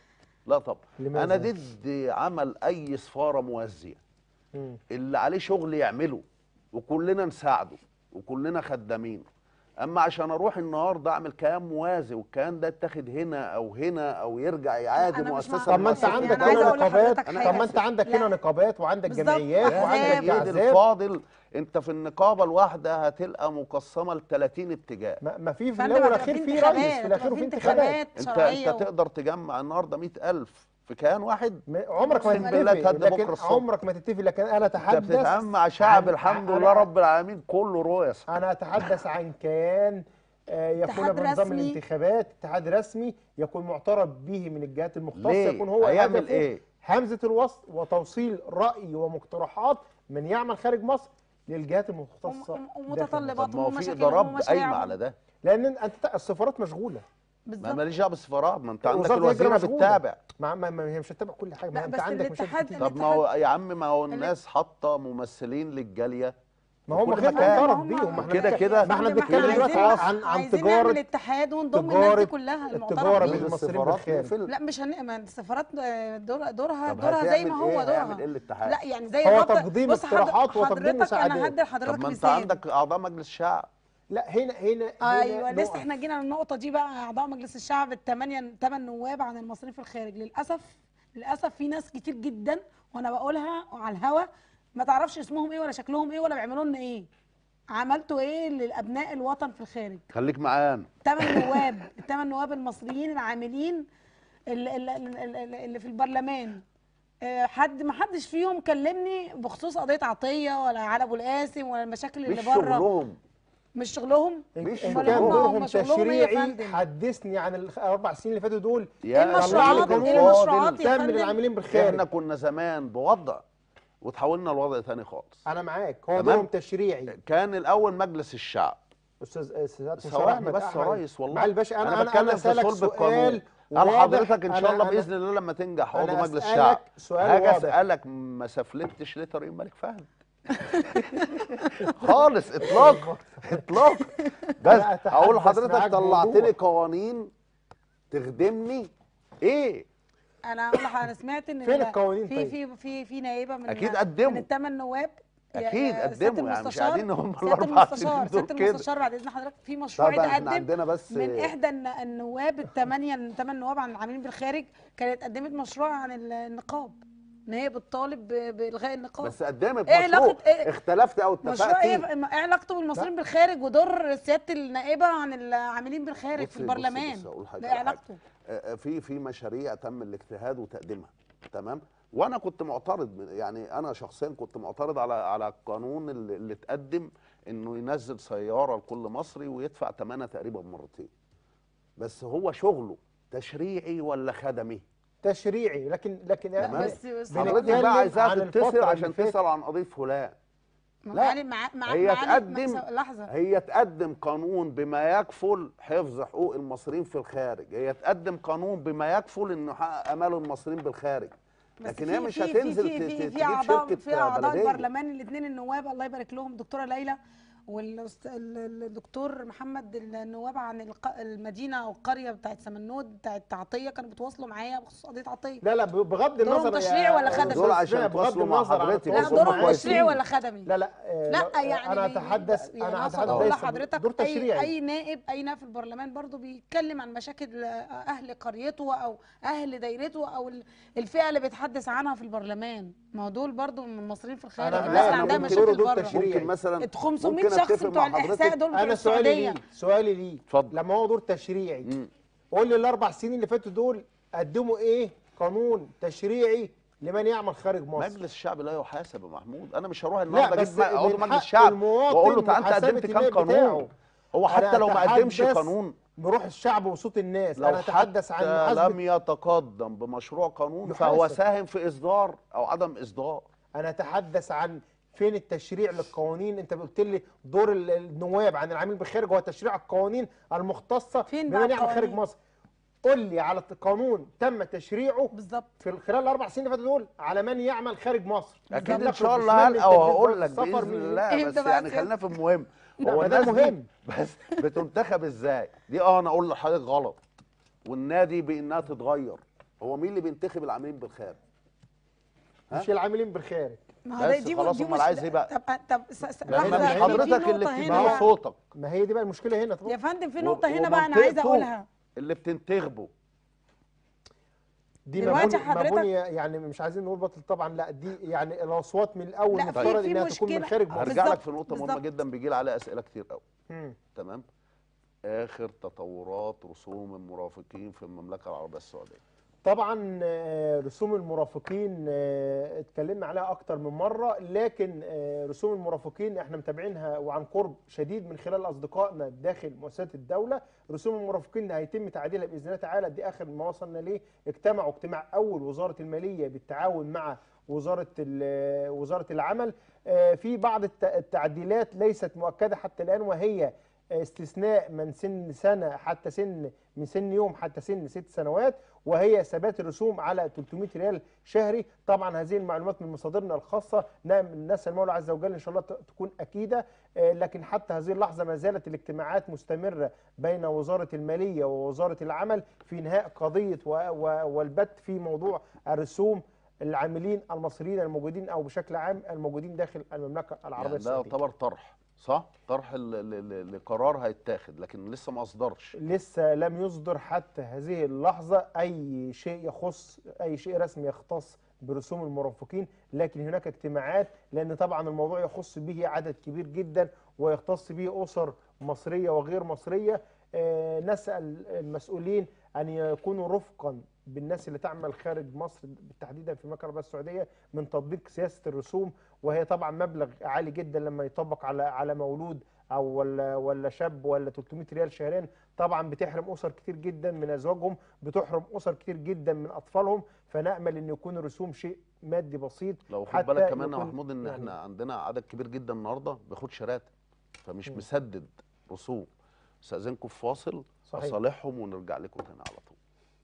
لا طبعا لماذا؟ انا ضد عمل اي سفاره موازيه مم. اللي عليه شغل يعمله وكلنا نساعده وكلنا خدامين اما عشان اروح النهارده اعمل كيان موازي والكيان ده يتاخد هنا او هنا او يرجع يعادي أنا مش مؤسسه مع- طب ما انت مؤسسة يعني عندك أنا عايزة هنا أقول نقابات لحضرتك طب حاجة. ما انت عندك لا. هنا نقابات وعندك بالظبط. جمعيات أحزاب. وعندك سيدي احزاب الفاضل انت في النقابه الواحده هتلقى مقسمه ل 30 اتجاه ما ما في في فأنت الاول بقى والاخير في في انتخابات، رئيس في الاخير بقى وفي انتخابات انت شرعية انت و- تقدر تجمع النهارده 100000 في كيان واحد م- عمرك ما أقسم بالله تتفق تهدى بكرة لكن الصبح. عمرك ما تتفق لكن انا انت اتحدث بتتعامل مع شعب عن- الحمد أنا- لله رب العالمين كله رؤيس انا اتحدث عن كيان آه، يكون اتحاد بنظام رسمي. الانتخابات اتحاد رسمي يكون معترف به من الجهات المختصه ليه؟ يكون هو هيعمل هدفه إيه؟ همزه الوصل وتوصيل راي ومقترحات من يعمل خارج مصر للجهات المختصه وم- داخل ومتطلبات مصر. طب ما هو في ومشاكلهم ضرب ومشاعرهم. قايمه على ده لان انت السفارات مشغوله ما بالظبط ماليش دعوه بالسفارات ما انت عندك وزارة الهجرة الوزيره مشغولة. بتتابع ما, ما, ما هي مش هتتابع كل حاجه ما لا، انت بس عندك مشاكل الاتحاد- كتير. طب ما هو يا عم ما هو الناس حاطه ممثلين للجاليه ما هو في من كل غير مكان. معترف هم- بيهم ما احنا كده بنتكلم- كده. ما احنا اللي بنتكلم عايزين- دلوقتي عن عن عايزين نعمل تجاره اتحاد ونضم الناس تجارة- دي كلها التجارة المعترف بين بيه. المصريين السفارات بالخارج. تقفل لا مش هن... ما السفارات دور... دورها طب دورها زي ما هتعمل هو إيه؟ هيعمل دورها إيه الاتحاد؟ لا يعني زي هو الرابطة- تقديم بص حضر- اقتراحات وتقديم حضرتك مساعدات. انا هدي طب لحضرتك ما انت مثال عندك اعضاء مجلس الشعب لا هنا هنا هنا ايوه لسه نقف. احنا جينا للنقطه دي بقى اعضاء مجلس الشعب الثمانيه ثمان نواب عن المصريين في الخارج للاسف للاسف في ناس كتير جدا وانا بقولها على الهوا ما تعرفش اسمهم ايه ولا شكلهم ايه ولا بيعملوا لنا ايه عملتوا ايه للابناء الوطن في الخارج خليك معانا ثمان نواب الثمان نواب المصريين العاملين اللي, اللي, اللي اللي في البرلمان آه، حد ما حدش فيهم كلمني بخصوص قضيه عطيه ولا علي ابو القاسم ولا المشاكل اللي مش بره شغلهم مش شغلهم مش ان أمال كان هم- دورهم هم شغلهم إيه يا تشريعي فندم؟ حدثني عن الاربع سنين اللي فاتوا دول يا المشروعات- طلع لي سيدي قانون إيه المشروعات يا تام فندم؟ للعاملين بالخارج احنا كنا زمان بوضع وتحولنا لوضع تاني خالص انا معاك هو تمام؟ دورهم تشريعي كان الاول مجلس الشعب استاذ استاذ مستشار ثواني احمد بس يا أحمد. ريس والله معالي الباشا انا انا انا بتكلم انا في سالك صلب القانون سؤال قال واضح. حضرتك ان شاء أنا- الله أنا- باذن الله لما تنجح أنا عضو مجلس أسألك الشعب سؤال هاجي واضح. اسالك ما سفلتش ليه طريق الملك فهد خالص اطلاق اطلاق بس أنا أتحدث اقول لحضرتك معاك طلعت بوضوح. لي قوانين تخدمني ايه انا اقول لح- انا سمعت ان فين ال- القوانين في طيب؟ في في في نائبه من أكيد من قدموا. الثمان نواب يا- اكيد يا سيادة قدموا يعني مش المستشار- قاعدين هم سيادة الاربع سنين المستشار دول سياده كده المستشار بعد اذن حضرتك في مشروع طبعا احنا يتقدم عندنا بس من احدى الن- النواب الثمانيه الثمان نواب عن العاملين بالخارج كانت قدمت مشروع عن ال- النقاب ان هي بتطالب ب- بالغاء النقاب بس قدمت إيه مشروع علاقة إيه؟ اختلفت او مشروع اتفقت ايه ايه علاقته بالمصريين بالخارج ودور سياده النائبه عن العاملين بالخارج في بصي- بصي- البرلمان بصي، أقول حاجة ده على ايه حاجة. علاقته آه، آه، في في مشاريع تم الاجتهاد وتقديمها تمام وانا كنت معترض يعني انا شخصيا كنت معترض على على القانون اللي, اللي اتقدم انه ينزل سياره لكل مصري ويدفع ثمنها تقريبا مرتين بس هو شغله تشريعي ولا خدمي تشريعي لكن لكن تمام. بس بس بنتكلم حضرتك بقى عن عايزاها تتصل الفترة عشان اللي فاتت. تسال عن قضيه فلان لا. معالي مع مع هي معالي- تقدم مع- لحظه هي تقدم قانون بما يكفل حفظ حقوق المصريين في الخارج هي تقدم قانون بما يكفل انه يحقق امال المصريين بالخارج بس لكن في- هي مش في- هتنزل في ت- في ت- في تجيب اعضاء شركه في اعضاء بلديه البرلمان الاثنين النواب الله يبارك لهم الدكتوره ليلى والدكتور محمد النواب عن الق- المدينه او القريه بتاعت سمنود بتاعت عطيه كانوا بيتواصلوا معايا بخصوص قضيه عطيه لا لا بغض دورهم النظر يا تشريعي ولا أستاذ خدمي؟ دول عشان إسماعيل، بغض يتواصلوا مع النظر عن حضرتك لا التواصل يوصلوا دورهم معاك. تشريعي ولا خدمي لا لا آه، لا لو- يعني انا بي- اتحدث يعني انا اقصد اتحدث اقول دور لحضرتك اي تشريعي اي نائب اي نائب في البرلمان برضو بيتكلم عن مشاكل اهل قريته او اهل دايرته او ال- الفئه اللي بيتحدث عنها في البرلمان ما هو دول برضو من المصريين في الخارج أنا الناس معاك، اللي عندها ممكن دور مشاكل دور بره تشريعي. ممكن مثلا ال 500 ممكن شخص أتفق بتوع مع الاحساء حضرتك. دول بتوع انا سؤالي السعوديه ليه سؤالي ليه اتفضل. لما هو دور تشريعي مم. قول لي الاربع سنين اللي فاتوا دول قدموا ايه قانون تشريعي لمن يعمل خارج مصر مجلس الشعب لا يحاسب يا محمود انا مش هروح لا النهارده بس اجيب عضو من مجلس حق الشعب المواطن واقول له تعالى انت محاسبة قدمت كام النائب قانون بتاعه. هو حتى أنا لو ما قدمش أتحدث قانون بروح الشعب وصوت الناس لو انا اتحدث عن حتى محاسبه لم يتقدم بمشروع قانون فهو يحاسب. ساهم في اصدار او عدم اصدار انا اتحدث عن فين التشريع للقوانين انت قلت لي دور ال- النواب عن العميل بالخارج هو تشريع القوانين المختصه فين بقى بمن يعمل خارج القوانين؟ مصر قول لي على قانون تم تشريعه بالظبط في خلال الاربع سنين اللي فاتوا دول على من يعمل خارج مصر اكيد بالظبط. ان شاء الله بشمال هلقى وهقول لك السفر باذن من- الله إيه بس ده بقى يعني سيادة؟ خلينا في المهم لا، هو ما ده الناس دي مهم. بس بتنتخب ازاي دي اه انا اقول لحضرتك غلط والنادي بانها تتغير هو مين اللي بينتخب العاملين بالخارج ها؟ مش العاملين بالخارج ما هو ده- بس دي خلاص دي امال مش- عايز ايه بقى؟ طب طب س- س- لما لحظة، مش في- في حضرتك اللي نقطة هنا بتديله بقى. صوتك ما هي دي بقى المشكله هنا طبعا يا فندم في و- نقطة هنا بقى أنا ومنطقته عايزة أقولها اللي بتنتخبه دي دلوقتي مبني, حضرتك- مبني يعني مش عايزين نقول باطل طبعا لا دي يعني الاصوات من الاول لا، في- مفترض في انها تكون من مشكلة. خارج مصر هرجع لك بالظبط، في نقطه مهمه بالظبط. جدا بيجي لي عليها اسئله كتير قوي مم. تمام اخر تطورات رسوم المرافقين في المملكه العربيه السعوديه طبعا آه، رسوم المرافقين آه، اتكلمنا عليها اكتر من مره لكن آه، رسوم المرافقين احنا متابعينها وعن قرب شديد من خلال اصدقائنا داخل مؤسسات الدوله رسوم المرافقين هيتم تعديلها باذن الله تعالى دي اخر ما وصلنا ليه اجتمعوا اجتماع اول وزاره الماليه بالتعاون مع وزاره ال- وزاره العمل آه، في بعض الت- التعديلات ليست مؤكده حتى الان وهي استثناء من سن سنه حتى سن من سن يوم حتى سن ست سنوات وهي ثبات الرسوم على 300 ريال شهري طبعا هذه المعلومات من مصادرنا الخاصه نعم نسال المولى عز وجل ان شاء الله ت- تكون اكيده آه، لكن حتى هذه اللحظه ما زالت الاجتماعات مستمره بين وزاره الماليه ووزاره العمل في انهاء قضيه و- و- والبت في موضوع الرسوم العاملين المصريين الموجودين او بشكل عام الموجودين داخل المملكه العربيه يعني ده السعوديه يعتبر طرح صح طرح ل- ل- ل- لقرار هيتاخد لكن لسه ما اصدرش لسه لم يصدر حتى هذه اللحظة أي شيء يخص أي شيء رسمي يختص برسوم المرافقين لكن هناك اجتماعات لأن طبعا الموضوع يخص به عدد كبير جدا ويختص به أسر مصرية وغير مصرية آه، نسأل المسؤولين أن يكونوا رفقا بالناس اللي تعمل خارج مصر تحديدا في المملكه العربيه السعوديه من تطبيق سياسه الرسوم وهي طبعا مبلغ عالي جدا لما يطبق على على مولود او ولا ولا شاب ولا 300 ريال شهريا طبعا بتحرم اسر كتير جدا من ازواجهم بتحرم اسر كتير جدا من اطفالهم فنامل ان يكون الرسوم شيء مادي بسيط لو خد حتى بالك كمان يا يكون محمود ان يعني- احنا عندنا عدد كبير جدا النهارده بياخد شراتب فمش مم. مسدد رسوم استاذنكم في فاصل صحيح. اصالحهم ونرجع لكم تاني على طول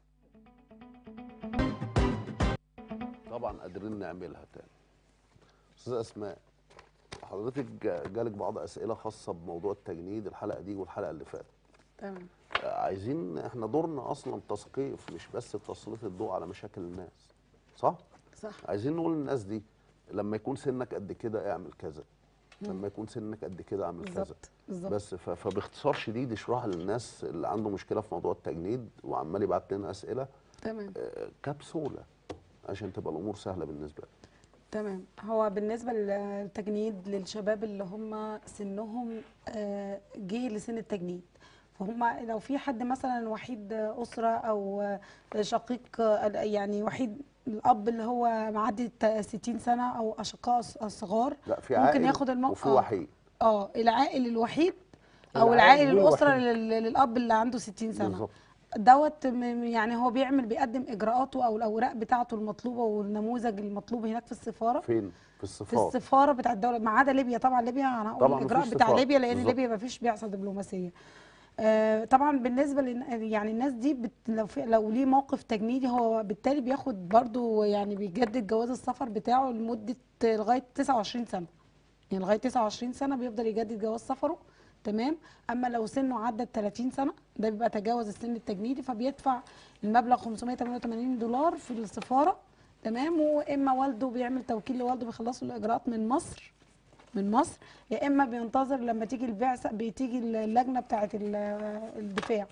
طبعا قادرين نعملها تاني استاذه اسماء حضرتك جا- جالك بعض اسئله خاصه بموضوع التجنيد الحلقه دي والحلقه اللي فاتت تمام آه، عايزين احنا دورنا اصلا تثقيف مش بس تسليط الضوء على مشاكل الناس صح صح عايزين نقول للناس دي لما يكون سنك قد كده اعمل كذا لما يكون سنك قد كده اعمل كذا بالظبط بالظبط بس ف- فباختصار شديد اشرح للناس اللي عنده مشكله في موضوع التجنيد وعمال يبعت لنا اسئله تمام آه، كبسوله عشان تبقى الامور سهله بالنسبه لك تمام هو بالنسبة للتجنيد للشباب اللي هم سنهم آه، جه لسن التجنيد فهم لو في حد مثلا وحيد أسرة أو آه، شقيق آه، يعني وحيد الأب اللي هو معدي الت- 60 سنة أو أشقاء ص- صغار لا في ممكن عائل ياخد المو- وفي آه. وحيد اه العائل الوحيد أو العائل العائل الأسرة والوحيد. لل- للأب اللي عنده 60 سنة بالظبط دوت م- يعني هو بيعمل بيقدم اجراءاته او الاوراق بتاعته المطلوبه والنموذج المطلوب هناك في السفاره فين في في الصفات السفاره بتاع الدوله ما عدا ليبيا طبعا ليبيا انا هقول طبعاً الاجراء مفيش بتاع سفارة. ليبيا لان بالظبط. ليبيا ما فيش بعثه دبلوماسيه آه، طبعا بالنسبه لن يعني الناس دي بت لو في لو ليه موقف تجنيدي هو بالتالي بياخد برضو يعني بيجدد جواز السفر بتاعه لمده لغايه 29 سنه يعني لغايه 29 سنه بيفضل يجدد جواز سفره تمام اما لو سنه عدى ال 30 سنه ده بيبقى تجاوز السن التجنيدي فبيدفع المبلغ 588 دولار في السفاره تمام واما والده بيعمل توكيل لوالده بيخلصوا الاجراءات من مصر من مصر يا اما بينتظر لما تيجي البعثه بتيجي اللجنه بتاعه ال- الدفاع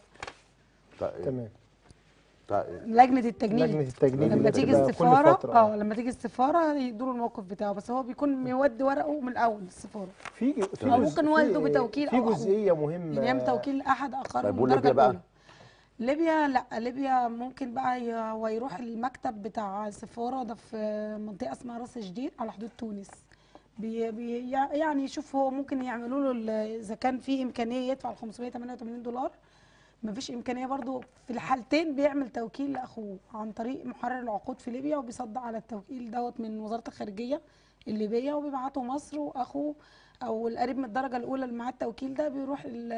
بتاع ايه تمام بتاع ايه لجنه التجنيد لجنه التجنيد لما اللي تيجي بتبقى كل السفاره فترة. اه لما تيجي السفاره يدوا الموقف بتاعه بس هو بيكون مودي ورقه من الاول السفاره في في تمام. أو جزء- ممكن في- والده بتوكيل في أو أخوه. جزئيه مهمه يعمل توكيل لاحد اقاربه طيب من وليبيا الدرجه بقى؟ الاولى ليبيا لا ليبيا ممكن بقى ي- هو يروح المكتب بتاع السفاره ده في منطقه اسمها راس جديد على حدود تونس بي بي يع- يعني يشوف هو ممكن يعملوا له ال- اذا كان في امكانيه يدفع ال 588 دولار مفيش امكانيه برضو في الحالتين بيعمل توكيل لاخوه عن طريق محرر العقود في ليبيا وبيصدق على التوكيل دوت من وزاره الخارجيه الليبيه وبيبعته مصر واخوه او القريب من الدرجه الاولى اللي معاه التوكيل ده بيروح ال-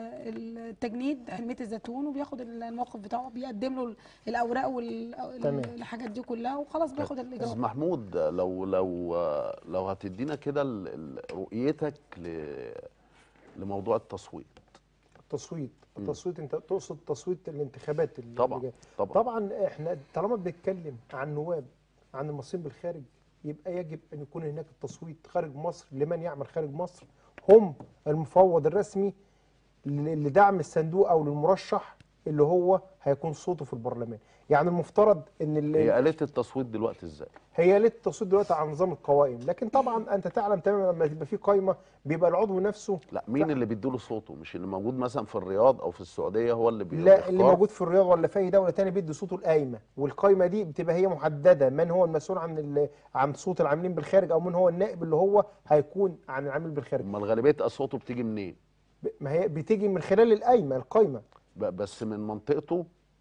التجنيد حلميه الزيتون وبياخد الموقف بتاعه بيقدم له الاوراق تمام. والحاجات دي كلها وخلاص بياخد استاذ الاجراء محمود لو لو لو هتدينا كده ال- ال- رؤيتك ل- لموضوع التصويت التصويت مم. التصويت انت تقصد تصويت الانتخابات اللي طبعا اللي جاية. طبعا طبعا احنا طالما بنتكلم عن نواب عن المصريين بالخارج يبقى يجب ان يكون هناك التصويت خارج مصر لمن يعمل خارج مصر هم المفوض الرسمي ل- لدعم الصندوق او للمرشح اللي هو هيكون صوته في البرلمان يعني المفترض ان ال- هي آلة التصويت دلوقتي ازاي؟ هي ليه التصويت دلوقتي على نظام القوائم لكن طبعا انت تعلم تماما لما يبقى في قائمه بيبقى العضو نفسه لا مين اللي بيديله صوته؟ مش اللي موجود مثلا في الرياض او في السعوديه هو اللي بي- لا اللي بيختار؟ موجود في الرياض ولا في اي دوله تاني بيدي صوته القايمه والقايمه دي بتبقى هي محدده من هو المسؤول عن ال- عن صوت العاملين بالخارج او من هو النائب اللي هو هيكون عن العامل بالخارج امال غالبيه اصواته بتيجي منين؟ ب- ما هي بتيجي من خلال القايمه القايمه ب- بس من منطقته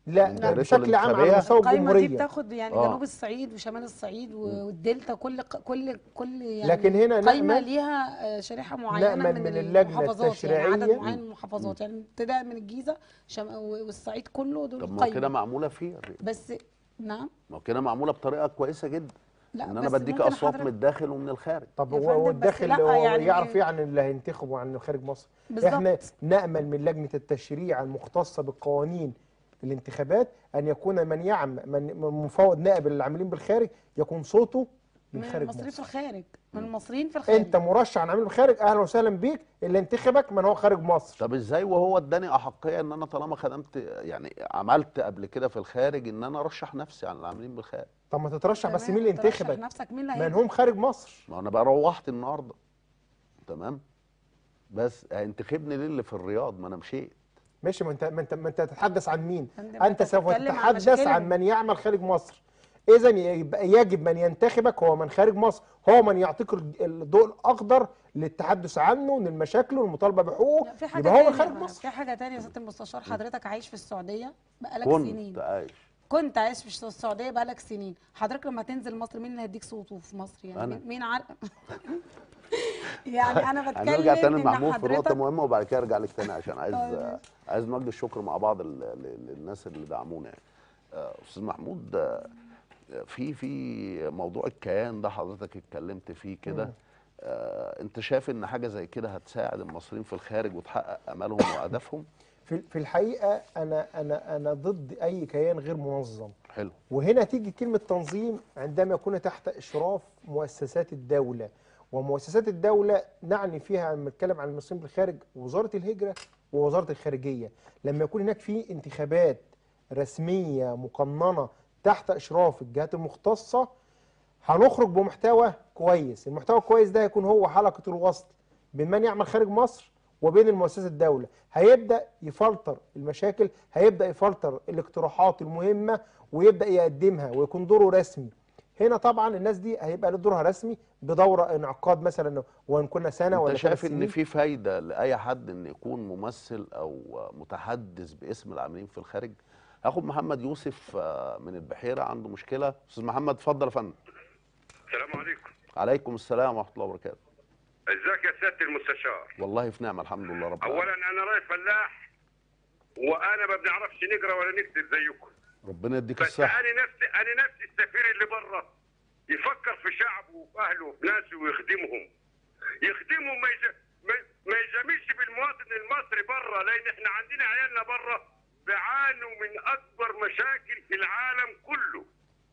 لا من لا دائرته بشكل عام على الانتخابية. مستوى القايمه دي الجمهوريه بتاخد يعني آه. جنوب الصعيد وشمال الصعيد و- والدلتا كل كل كل يعني لكن هنا قايمه نأمل- ليها آه، شريحه معينه نأمل من, من اللجنة المحافظات يعني عدد التشريعية. معين من المحافظات يعني ابتداء من الجيزه شم... والصعيد كله دول طب ما هو قايمه كده معموله فيها بس نعم ما هو كده معموله بطريقه كويسه جدا لا ان انا بس بديك ممكن اصوات من حضرتك- الداخل ومن الخارج طب يا هو فندم، هو بس الداخل لا، هو يعني- يعرف ايه عن اللي هينتخب وعن خارج مصر بالظبط. احنا نامل من لجنه التشريع المختصه بالقوانين الانتخابات ان يكون من يعمل من من مفوض نائب العاملين بالخارج يكون صوته من من خارج المصريين في مصر الخارج من المصريين في الخارج انت مرشح عن عامل بالخارج اهلا وسهلا بيك اللي انتخبك من هو خارج مصر طب ازاي وهو اداني احقيه ان انا طالما خدمت يعني عملت قبل كده في الخارج ان انا ارشح نفسي عن العاملين بالخارج طب ما تترشح بس تمام، مين اللي ترشح ينتخبك نفسك مين اللي من هيبقى هم خارج مصر ما انا بقى روحت النهارده تمام بس هينتخبني ليه اللي في الرياض ما انا مشيت ماشي ما انت ما انت ما انت تتحدث عن مين فندم، انت أنت سوف بتتكلم عن تتحدث عن مشاكلهم. من يعمل خارج مصر اذا يبقى يجب من ينتخبك هو من خارج مصر هو من يعطيك الج- الضوء الاخضر للتحدث عنه من المشاكل والمطالبه بحقوقه لا في حاجه يبقى هو من تانية خارج بقى، مصر في حاجه تانية يا سياده المستشار حضرتك عايش في السعوديه بقالك كنت سنين عايش كنت عايش في السعوديه بقالك سنين حضرتك لما تنزل مصر مين اللي هيديك صوته في مصر يعني أنا. مين- مين عارف يعني انا بتكلم هنرجع تاني ان لمحمود في نقطه حضرتك مهمه وبعد كده ارجع لك تاني عشان عايز طيب ماشي. عايز نوجه الشكر مع بعض ال- ال- الناس اللي دعمونا يعني آه، استاذ محمود آه، في في موضوع الكيان ده حضرتك اتكلمت فيه كده آه، انت شايف ان حاجه زي كده هتساعد المصريين في الخارج وتحقق امالهم واهدافهم في في الحقيقه انا انا انا ضد اي كيان غير منظم حلو وهنا تيجي كلمة تنظيم عندما يكون تحت إشراف مؤسسات الدولة ومؤسسات الدولة نعني فيها لما نتكلم عن المصريين بالخارج وزارة الهجرة ووزارة الخارجية لما يكون هناك في انتخابات رسمية مقننة تحت إشراف الجهات المختصة هنخرج بمحتوى كويس المحتوى الكويس ده هيكون هو حلقة الوصل بين من يعمل خارج مصر وبين المؤسسات الدولة هيبدأ يفلتر المشاكل هيبدأ يفلتر الاقتراحات المهمة ويبدأ يقدمها ويكون دوره رسمي هنا طبعا الناس دي هيبقى له دورها رسمي بدورة انعقاد مثلا وان كنا سنة ولا انت ثلاث شايف ان سنين. في فايده لاي حد ان يكون ممثل او متحدث باسم العاملين في الخارج هاخد محمد يوسف آه، من البحيره عنده مشكله استاذ محمد اتفضل يا فندم السلام عليكم عليكم السلام ورحمه الله وبركاته ازيك يا سياده المستشار والله في نعمه الحمد لله رب العالمين اولا انا راجل فلاح وانا ما بنعرفش نقرا ولا نكتب زيكم ربنا يديك بس الصحه انا نفسي انا نفسي السفير اللي بره يفكر في شعبه وفي اهله وفي ناسه ويخدمهم يخدمهم ما يج... ما ما يجاملش بالمواطن المصري بره لان احنا عندنا عيالنا بره بيعانوا من اكبر مشاكل في العالم كله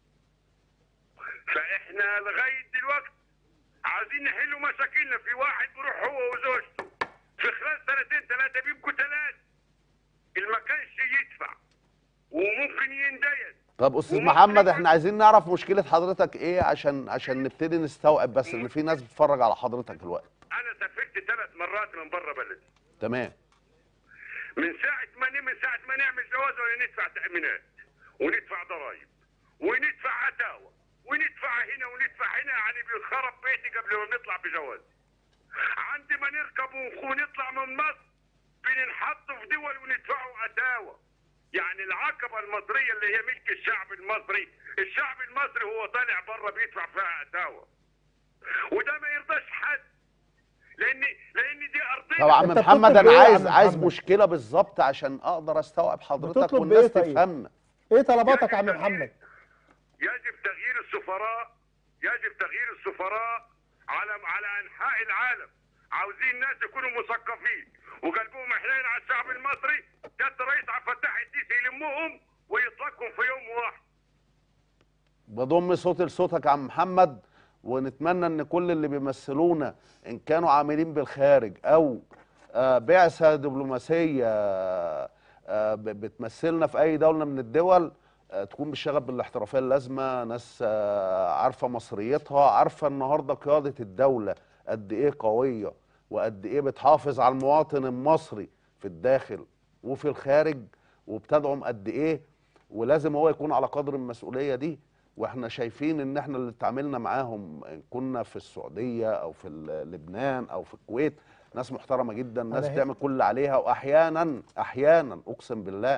فاحنا لغايه دلوقتي عايزين نحل مشاكلنا في واحد بيروح هو وزوجته في خلال سنتين ثلاثه بيبقوا ثلاثه اللي ما كانش يدفع وممكن يندين طب استاذ وممكن محمد يبقى- احنا عايزين نعرف مشكله حضرتك ايه عشان عشان نبتدي نستوعب بس ان في ناس بتتفرج على حضرتك دلوقتي انا سافرت ثلاث مرات من بره بلدي تمام من ساعه ما ن- من ساعه ما نعمل جواز ولا ندفع تامينات وندفع ضرائب وندفع عتاوه وندفع هنا وندفع هنا يعني بيخرب بيتي قبل ما نطلع بجواز عندما نركب ونخ- ونطلع من مصر بننحط في دول وندفعوا عتاوه يعني العقبه المصريه اللي هي ملك الشعب المصري الشعب المصري هو طالع بره بيدفع فيها عتاوه وده ما يرضاش حد لان لان دي ارضنا طب عم أنت محمد بتطلب انا إيه يا عايز عم عايز محمد؟ مشكله بالظبط عشان اقدر استوعب حضرتك بتطلب والناس إيه طيب؟ تفهمنا ايه طلباتك يا عم محمد يجب تغيير السفراء يجب تغيير السفراء على على انحاء العالم عاوزين ناس يكونوا مثقفين وقلبهم حنين على الشعب المصري جد الرئيس عبد الفتاح السيسي يلمهم ويطلقهم في يوم واحد بضم صوتي لصوتك يا عم محمد ونتمنى ان كل اللي بيمثلونا ان كانوا عاملين بالخارج او آه، بعثه دبلوماسيه آه، ب- بتمثلنا في اي دوله من الدول آه، تكون بتشتغل بالاحترافيه اللازمه ناس آه، عارفه مصريتها عارفه النهارده قياده الدوله قد ايه قويه وقد ايه بتحافظ على المواطن المصري في الداخل وفي الخارج وبتدعم قد ايه ولازم هو يكون على قدر المسؤوليه دي واحنا شايفين ان احنا اللي اتعاملنا معاهم إن كنا في السعوديه او في ال- لبنان او في الكويت ناس محترمه جدا ناس أنا هي- بتعمل كل اللي عليها واحيانا احيانا اقسم بالله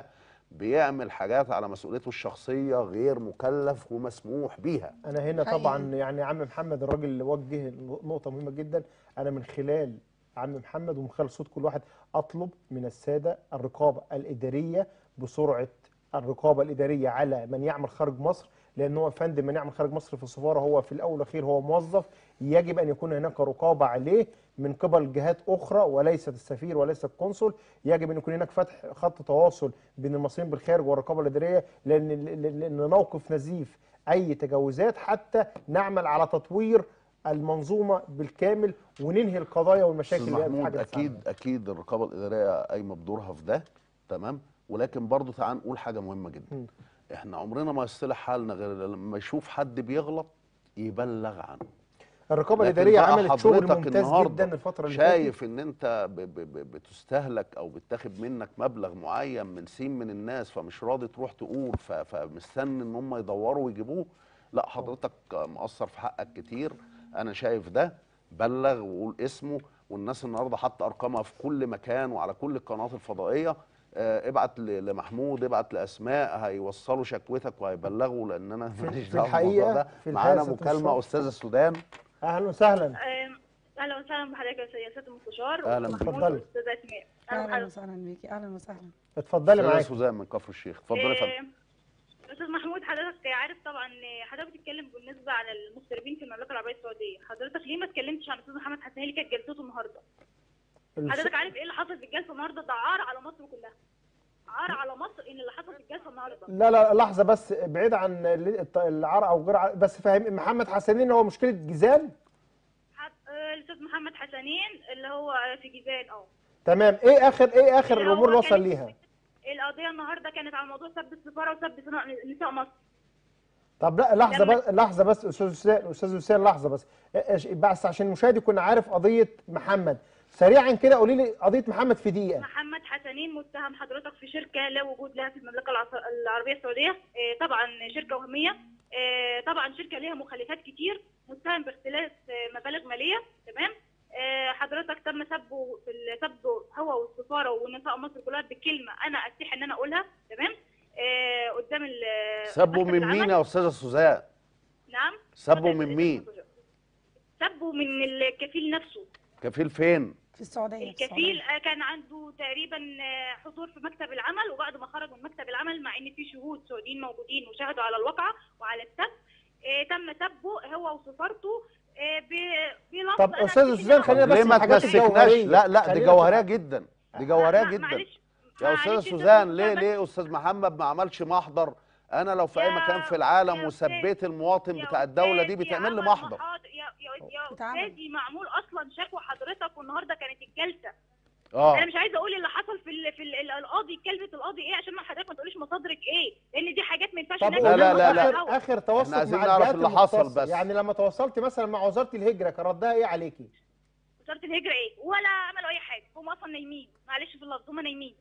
بيعمل حاجات على مسؤوليته الشخصيه غير مكلف ومسموح بيها انا هنا حقيقي. طبعا يعني عم محمد الراجل اللي وجه نقطه مهمه جدا انا من خلال عم محمد ومن خلال صوت كل واحد اطلب من الساده الرقابه الاداريه بسرعه الرقابه الاداريه على من يعمل خارج مصر لان هو فندم من يعمل خارج مصر في السفاره هو في الاول والاخير هو موظف يجب ان يكون هناك رقابه عليه من قبل جهات اخرى وليست السفير وليس القنصل يجب ان يكون هناك فتح خط تواصل بين المصريين بالخارج والرقابه الاداريه لان لان نوقف نزيف اي تجاوزات حتى نعمل على تطوير المنظومه بالكامل وننهي القضايا والمشاكل استاذ اللي هي محمود بحاجة اكيد اكيد الرقابه الاداريه قايمه بدورها في ده تمام ولكن برضه تعال نقول حاجه مهمه جدا مم. احنا عمرنا ما يصلح حالنا غير لما يشوف حد بيغلط يبلغ عنه الرقابه لكن الاداريه بقى عملت شغل حضرتك ممتاز النهاردة جدا الفتره اللي فاتت شايف ان انت ب ب ب بتستهلك او بتاخد منك مبلغ معين من سين من الناس فمش راضي تروح تقول ف- فمستني ان هم يدوروا ويجيبوه لا حضرتك مقصر في حقك كتير انا شايف ده بلغ وقول اسمه والناس النهارده حاطه ارقامها في كل مكان وعلى كل القنوات الفضائيه آه، ابعت ل- لمحمود ابعت لاسماء هيوصلوا شكوتك وهيبلغوا لان انا في- ماليش في دعوه بالموضوع الحقيقة ده في معانا الحقيقة ست مكالمه أشهر. استاذه سودان اهلا وسهلا آم، اهلا وسهلا بحضرتك يا سياسات المستشار أهلا وأستاذ بك. محمود اتفضلي. واستاذه اسماء اهلا اهلا بحضرتك وسهلا بيكي اهلا وسهلا اتفضلي استاذه معاك سوزان من كفر الشيخ اتفضلي يا فندم آم، استاذ محمود حضرتك عارف طبعا حضرتك بتتكلم بالنسبه على المغتربين في المملكه العربيه السعوديه حضرتك ليه ما اتكلمتش عن الاستاذ محمد حسن اللي كانت جلسته النهارده الس- حضرتك عارف ايه اللي حصل في الجلسه النهارده ده عار على مصر كلها عار على مصر ان اللي حصل في الجلسه النهارده لا لا لحظه بس بعيد عن ال- الت- العار او غير عار بس فاهم محمد حسنين هو مشكله جيزان حد- آه، الاستاذ محمد حسنين اللي هو في جيزان اه تمام ايه اخر ايه اخر اللي هو الامور اللي وصل كانت- ليها القضيه النهارده كانت على موضوع سب السفاره وسب نساء مصر طب لا لحظه لما- بس لحظه بس استاذ حسين استاذ حسين لحظه بس إيش- بس عشان المشاهد يكون عارف قضيه محمد سريعا كده قولي لي قضيه محمد في دقيقه محمد حسنين متهم حضرتك في شركه لا وجود لها في المملكه العص- العربيه السعوديه آه، طبعا شركه وهميه آه، طبعا شركه ليها مخالفات كتير متهم باختلاس آه، مبالغ ماليه تمام آه، حضرتك تم سبه في ال- سبه هو والسفاره ونساء مصر كلها بكلمه انا استحي ان انا اقولها تمام آه، قدام ال- سبوا مكتب من العمل. مين يا استاذه سوزان نعم سبوا من مين سبوا من الكفيل نفسه كفيل فين في السعوديه في الكفيل السعودية. آه، كان عنده تقريبا آه، حضور في مكتب العمل وبعد ما خرج من مكتب العمل مع ان في شهود سعوديين موجودين وشهدوا على الواقعه وعلى السب آه، تم سبه هو وسفارته آه، ب- بلفظ طب أنا أستاذ أفتكر سوزان إن خلينا هو- بس ليه ما الحاجات تمسكناش الجوهرية. لا لا دي خلينا جوهريه في- جدا دي جوهريه ما- جدا معلش يا استاذه معلش سوزان ليه بس- ليه استاذ محمد ما عملش محضر انا لو في اي يا- مكان في العالم يا وثبيت المواطن يا بتاع الدوله دي أستاذي بيتعمل لي عمل محضر محاضر- يا يا يا بتعمل. استاذي معمول اصلا شكوى حضرتك والنهارده كانت الجلسه انا اه مش عايزه اقول اللي حصل في ال في ال القاضي كلمه القاضي ايه عشان ما حضرتك ما تقوليش مصادرك ايه لان دي حاجات ما ينفعش طب إنها لا، قولي لا، لي لا، لا. اخر اخر تواصل عايزين مع نعرف الجهات اللي حصل المختصة. بس. يعني لما تواصلت مثلا مع وزاره الهجره كان ردها ايه عليكي وزاره الهجره ايه ولا عملوا اي حاجه هم اصلا نايمين معلش في اللفظ هم نايمين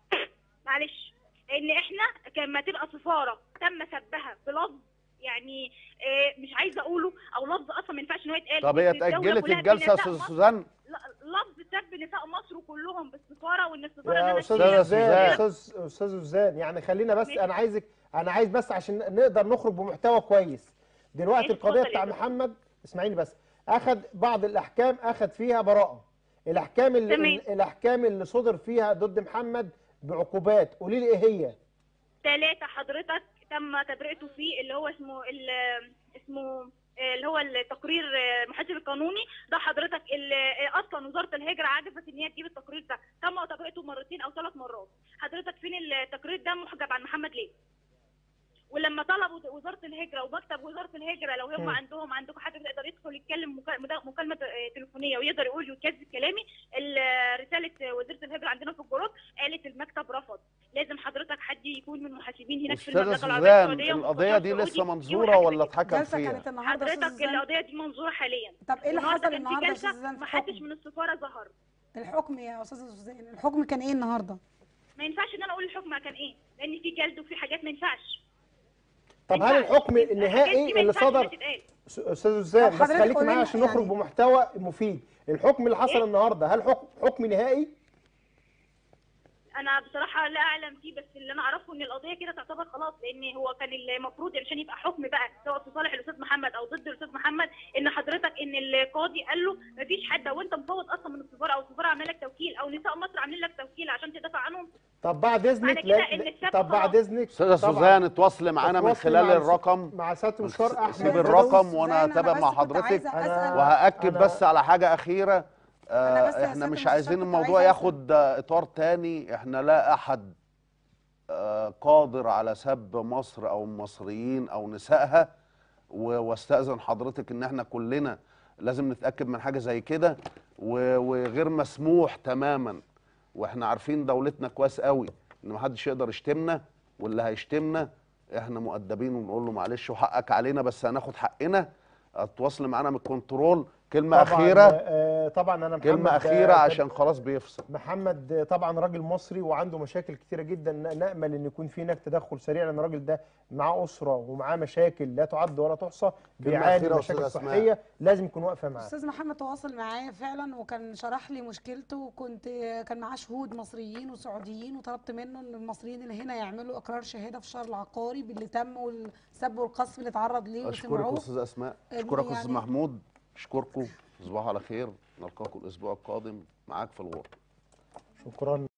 معلش ان احنا كما تبقى سفاره تم سبها بلفظ يعني آه، مش عايزه اقوله او لفظ اصلا ما ينفعش ان هو يتقال طب هي الدولة اتاجلت كلها الجلسه يا بنساء استاذ مصر. سوزان لا، لفظ سب نساء مصر كلهم بالسفاره وان السفاره يا اللي أنا استاذ فيها- سوزان. سوزان استاذ استاذ سوزان يعني خلينا بس ماشي. انا عايزك انا عايز بس عشان نقدر نخرج بمحتوى كويس دلوقتي ماشي، القضيه اتفضل بتاع يا دكتور. محمد اسمعيني بس اخذ بعض الاحكام اخذ فيها براءه الاحكام اللي تمام. الاحكام اللي صدر فيها ضد محمد بعقوبات قولي لي ايه هي ثلاثة حضرتك تم تبرئته فيه اللي هو اسمه ال- اسمه آه، اللي هو التقرير آه، المحاسب القانوني ده حضرتك اللي آه، اصلا وزاره الهجره عجزت ان هي تجيب التقرير ده تم تبرئته مرتين او ثلاث مرات حضرتك فين التقرير ده محجب عن محمد ليه ولما طلبوا وزاره الهجره ومكتب وزاره الهجره لو هم مم. عندهم عندكم حد يقدر يدخل يتكلم مكا- مدا- مكالمه آه، تليفونيه ويقدر يقول ويكذب كلامي ال- رساله وزيره الهجره عندنا في الجروب قالت المكتب رفض لازم حضرتك حد يكون من المحاسبين هناك في استاذه المملكه العربيه سوزان السعوديه القضيه دي ومستشار لسه سعودي منظوره يقول حاجة ولا زي كده. اتحكم الجلسه فيها كانت النهارده يا أستاذ حضرتك سوزان. القضيه دي منظوره حاليا طب ايه اللي النهارده حصل كان في النهارده يا استاذ جلسه سوزان في ما حدش الحكم من السفاره ظهر الحكم يا استاذ سوزان الحكم كان ايه النهارده ما ينفعش ان انا اقول الحكم كان ايه لان في جلد وفي حاجات ما ينفعش طب ما هل ينفعش. الحكم الحاجات دي النهائي ما اللي ينفعش إنها صدر تتقال. س- استاذ زياد طب بس حضرتك خليكي قولي معايا لنا عشان نخرج يعني- بمحتوى مفيد الحكم اللي حصل إيه؟ النهارده هل حكم حكم نهائي انا بصراحه لا اعلم فيه بس اللي انا اعرفه ان القضيه كده تعتبر خلاص لان هو كان المفروض عشان يبقى حكم بقى سواء في صالح الاستاذ محمد او ضد الاستاذ محمد ان حضرتك ان القاضي قال له مفيش حد وانت مفوض اصلا من السفاره او السفاره عامله لك توكيل او نساء مصر عاملين لك توكيل عشان تدافع عنهم طب بعد اذنك معنى كده لا- إن لا- الشاب طب بعد خلاص. اذنك استاذه طبعاً سوزان اتواصلي معانا من اتواصلي خلال مع الرقم مع سياده المستشار سيب احمد الرقم فردوس. وانا سوزان، هتابع بس مع كنت حضرتك عايزة أنا- أسأل وهاكد أنا- بس على حاجه اخيره أنا بس آه يا احنا سيادة مش المستشار عايزين كنت الموضوع عايزة ياخد آه، اطار تاني احنا لا احد آه قادر على سب مصر او المصريين او نسائها و- واستاذن حضرتك ان احنا كلنا لازم نتاكد من حاجه زي كده و- وغير مسموح تماما واحنا عارفين دولتنا كويس قوي ان محدش يقدر يشتمنا واللي هيشتمنا احنا مؤدبين ونقول له معلش وحقك علينا بس هناخد حقنا اتواصل معانا من الكنترول كلمه طبعاً، اخيره آه، طبعا انا محمد كلمه اخيره آه، عشان خلاص بيفصل محمد آه، طبعا راجل مصري وعنده مشاكل كتيره جدا ن- نامل ان يكون في هناك تدخل سريع لان الراجل ده معاه اسره ومعاه مشاكل لا تعد ولا تحصى بيعاني أخيرة من يا مشاكل أستاذ أسماء. صحيه لازم يكون واقفه معاه استاذ محمد تواصل معايا فعلا وكان شرح لي مشكلته وكنت كان معاه شهود مصريين وسعوديين وطلبت منه ان المصريين اللي هنا يعملوا اقرار شهاده في الشهر العقاري باللي تم والسب والقصف اللي اتعرض ليه اشكرك وسمعوه استاذ اسماء يعني- اشكرك استاذ محمود اشكركم تصبحوا على خير نلقاكم الاسبوع القادم معاك في الغرفه شكرا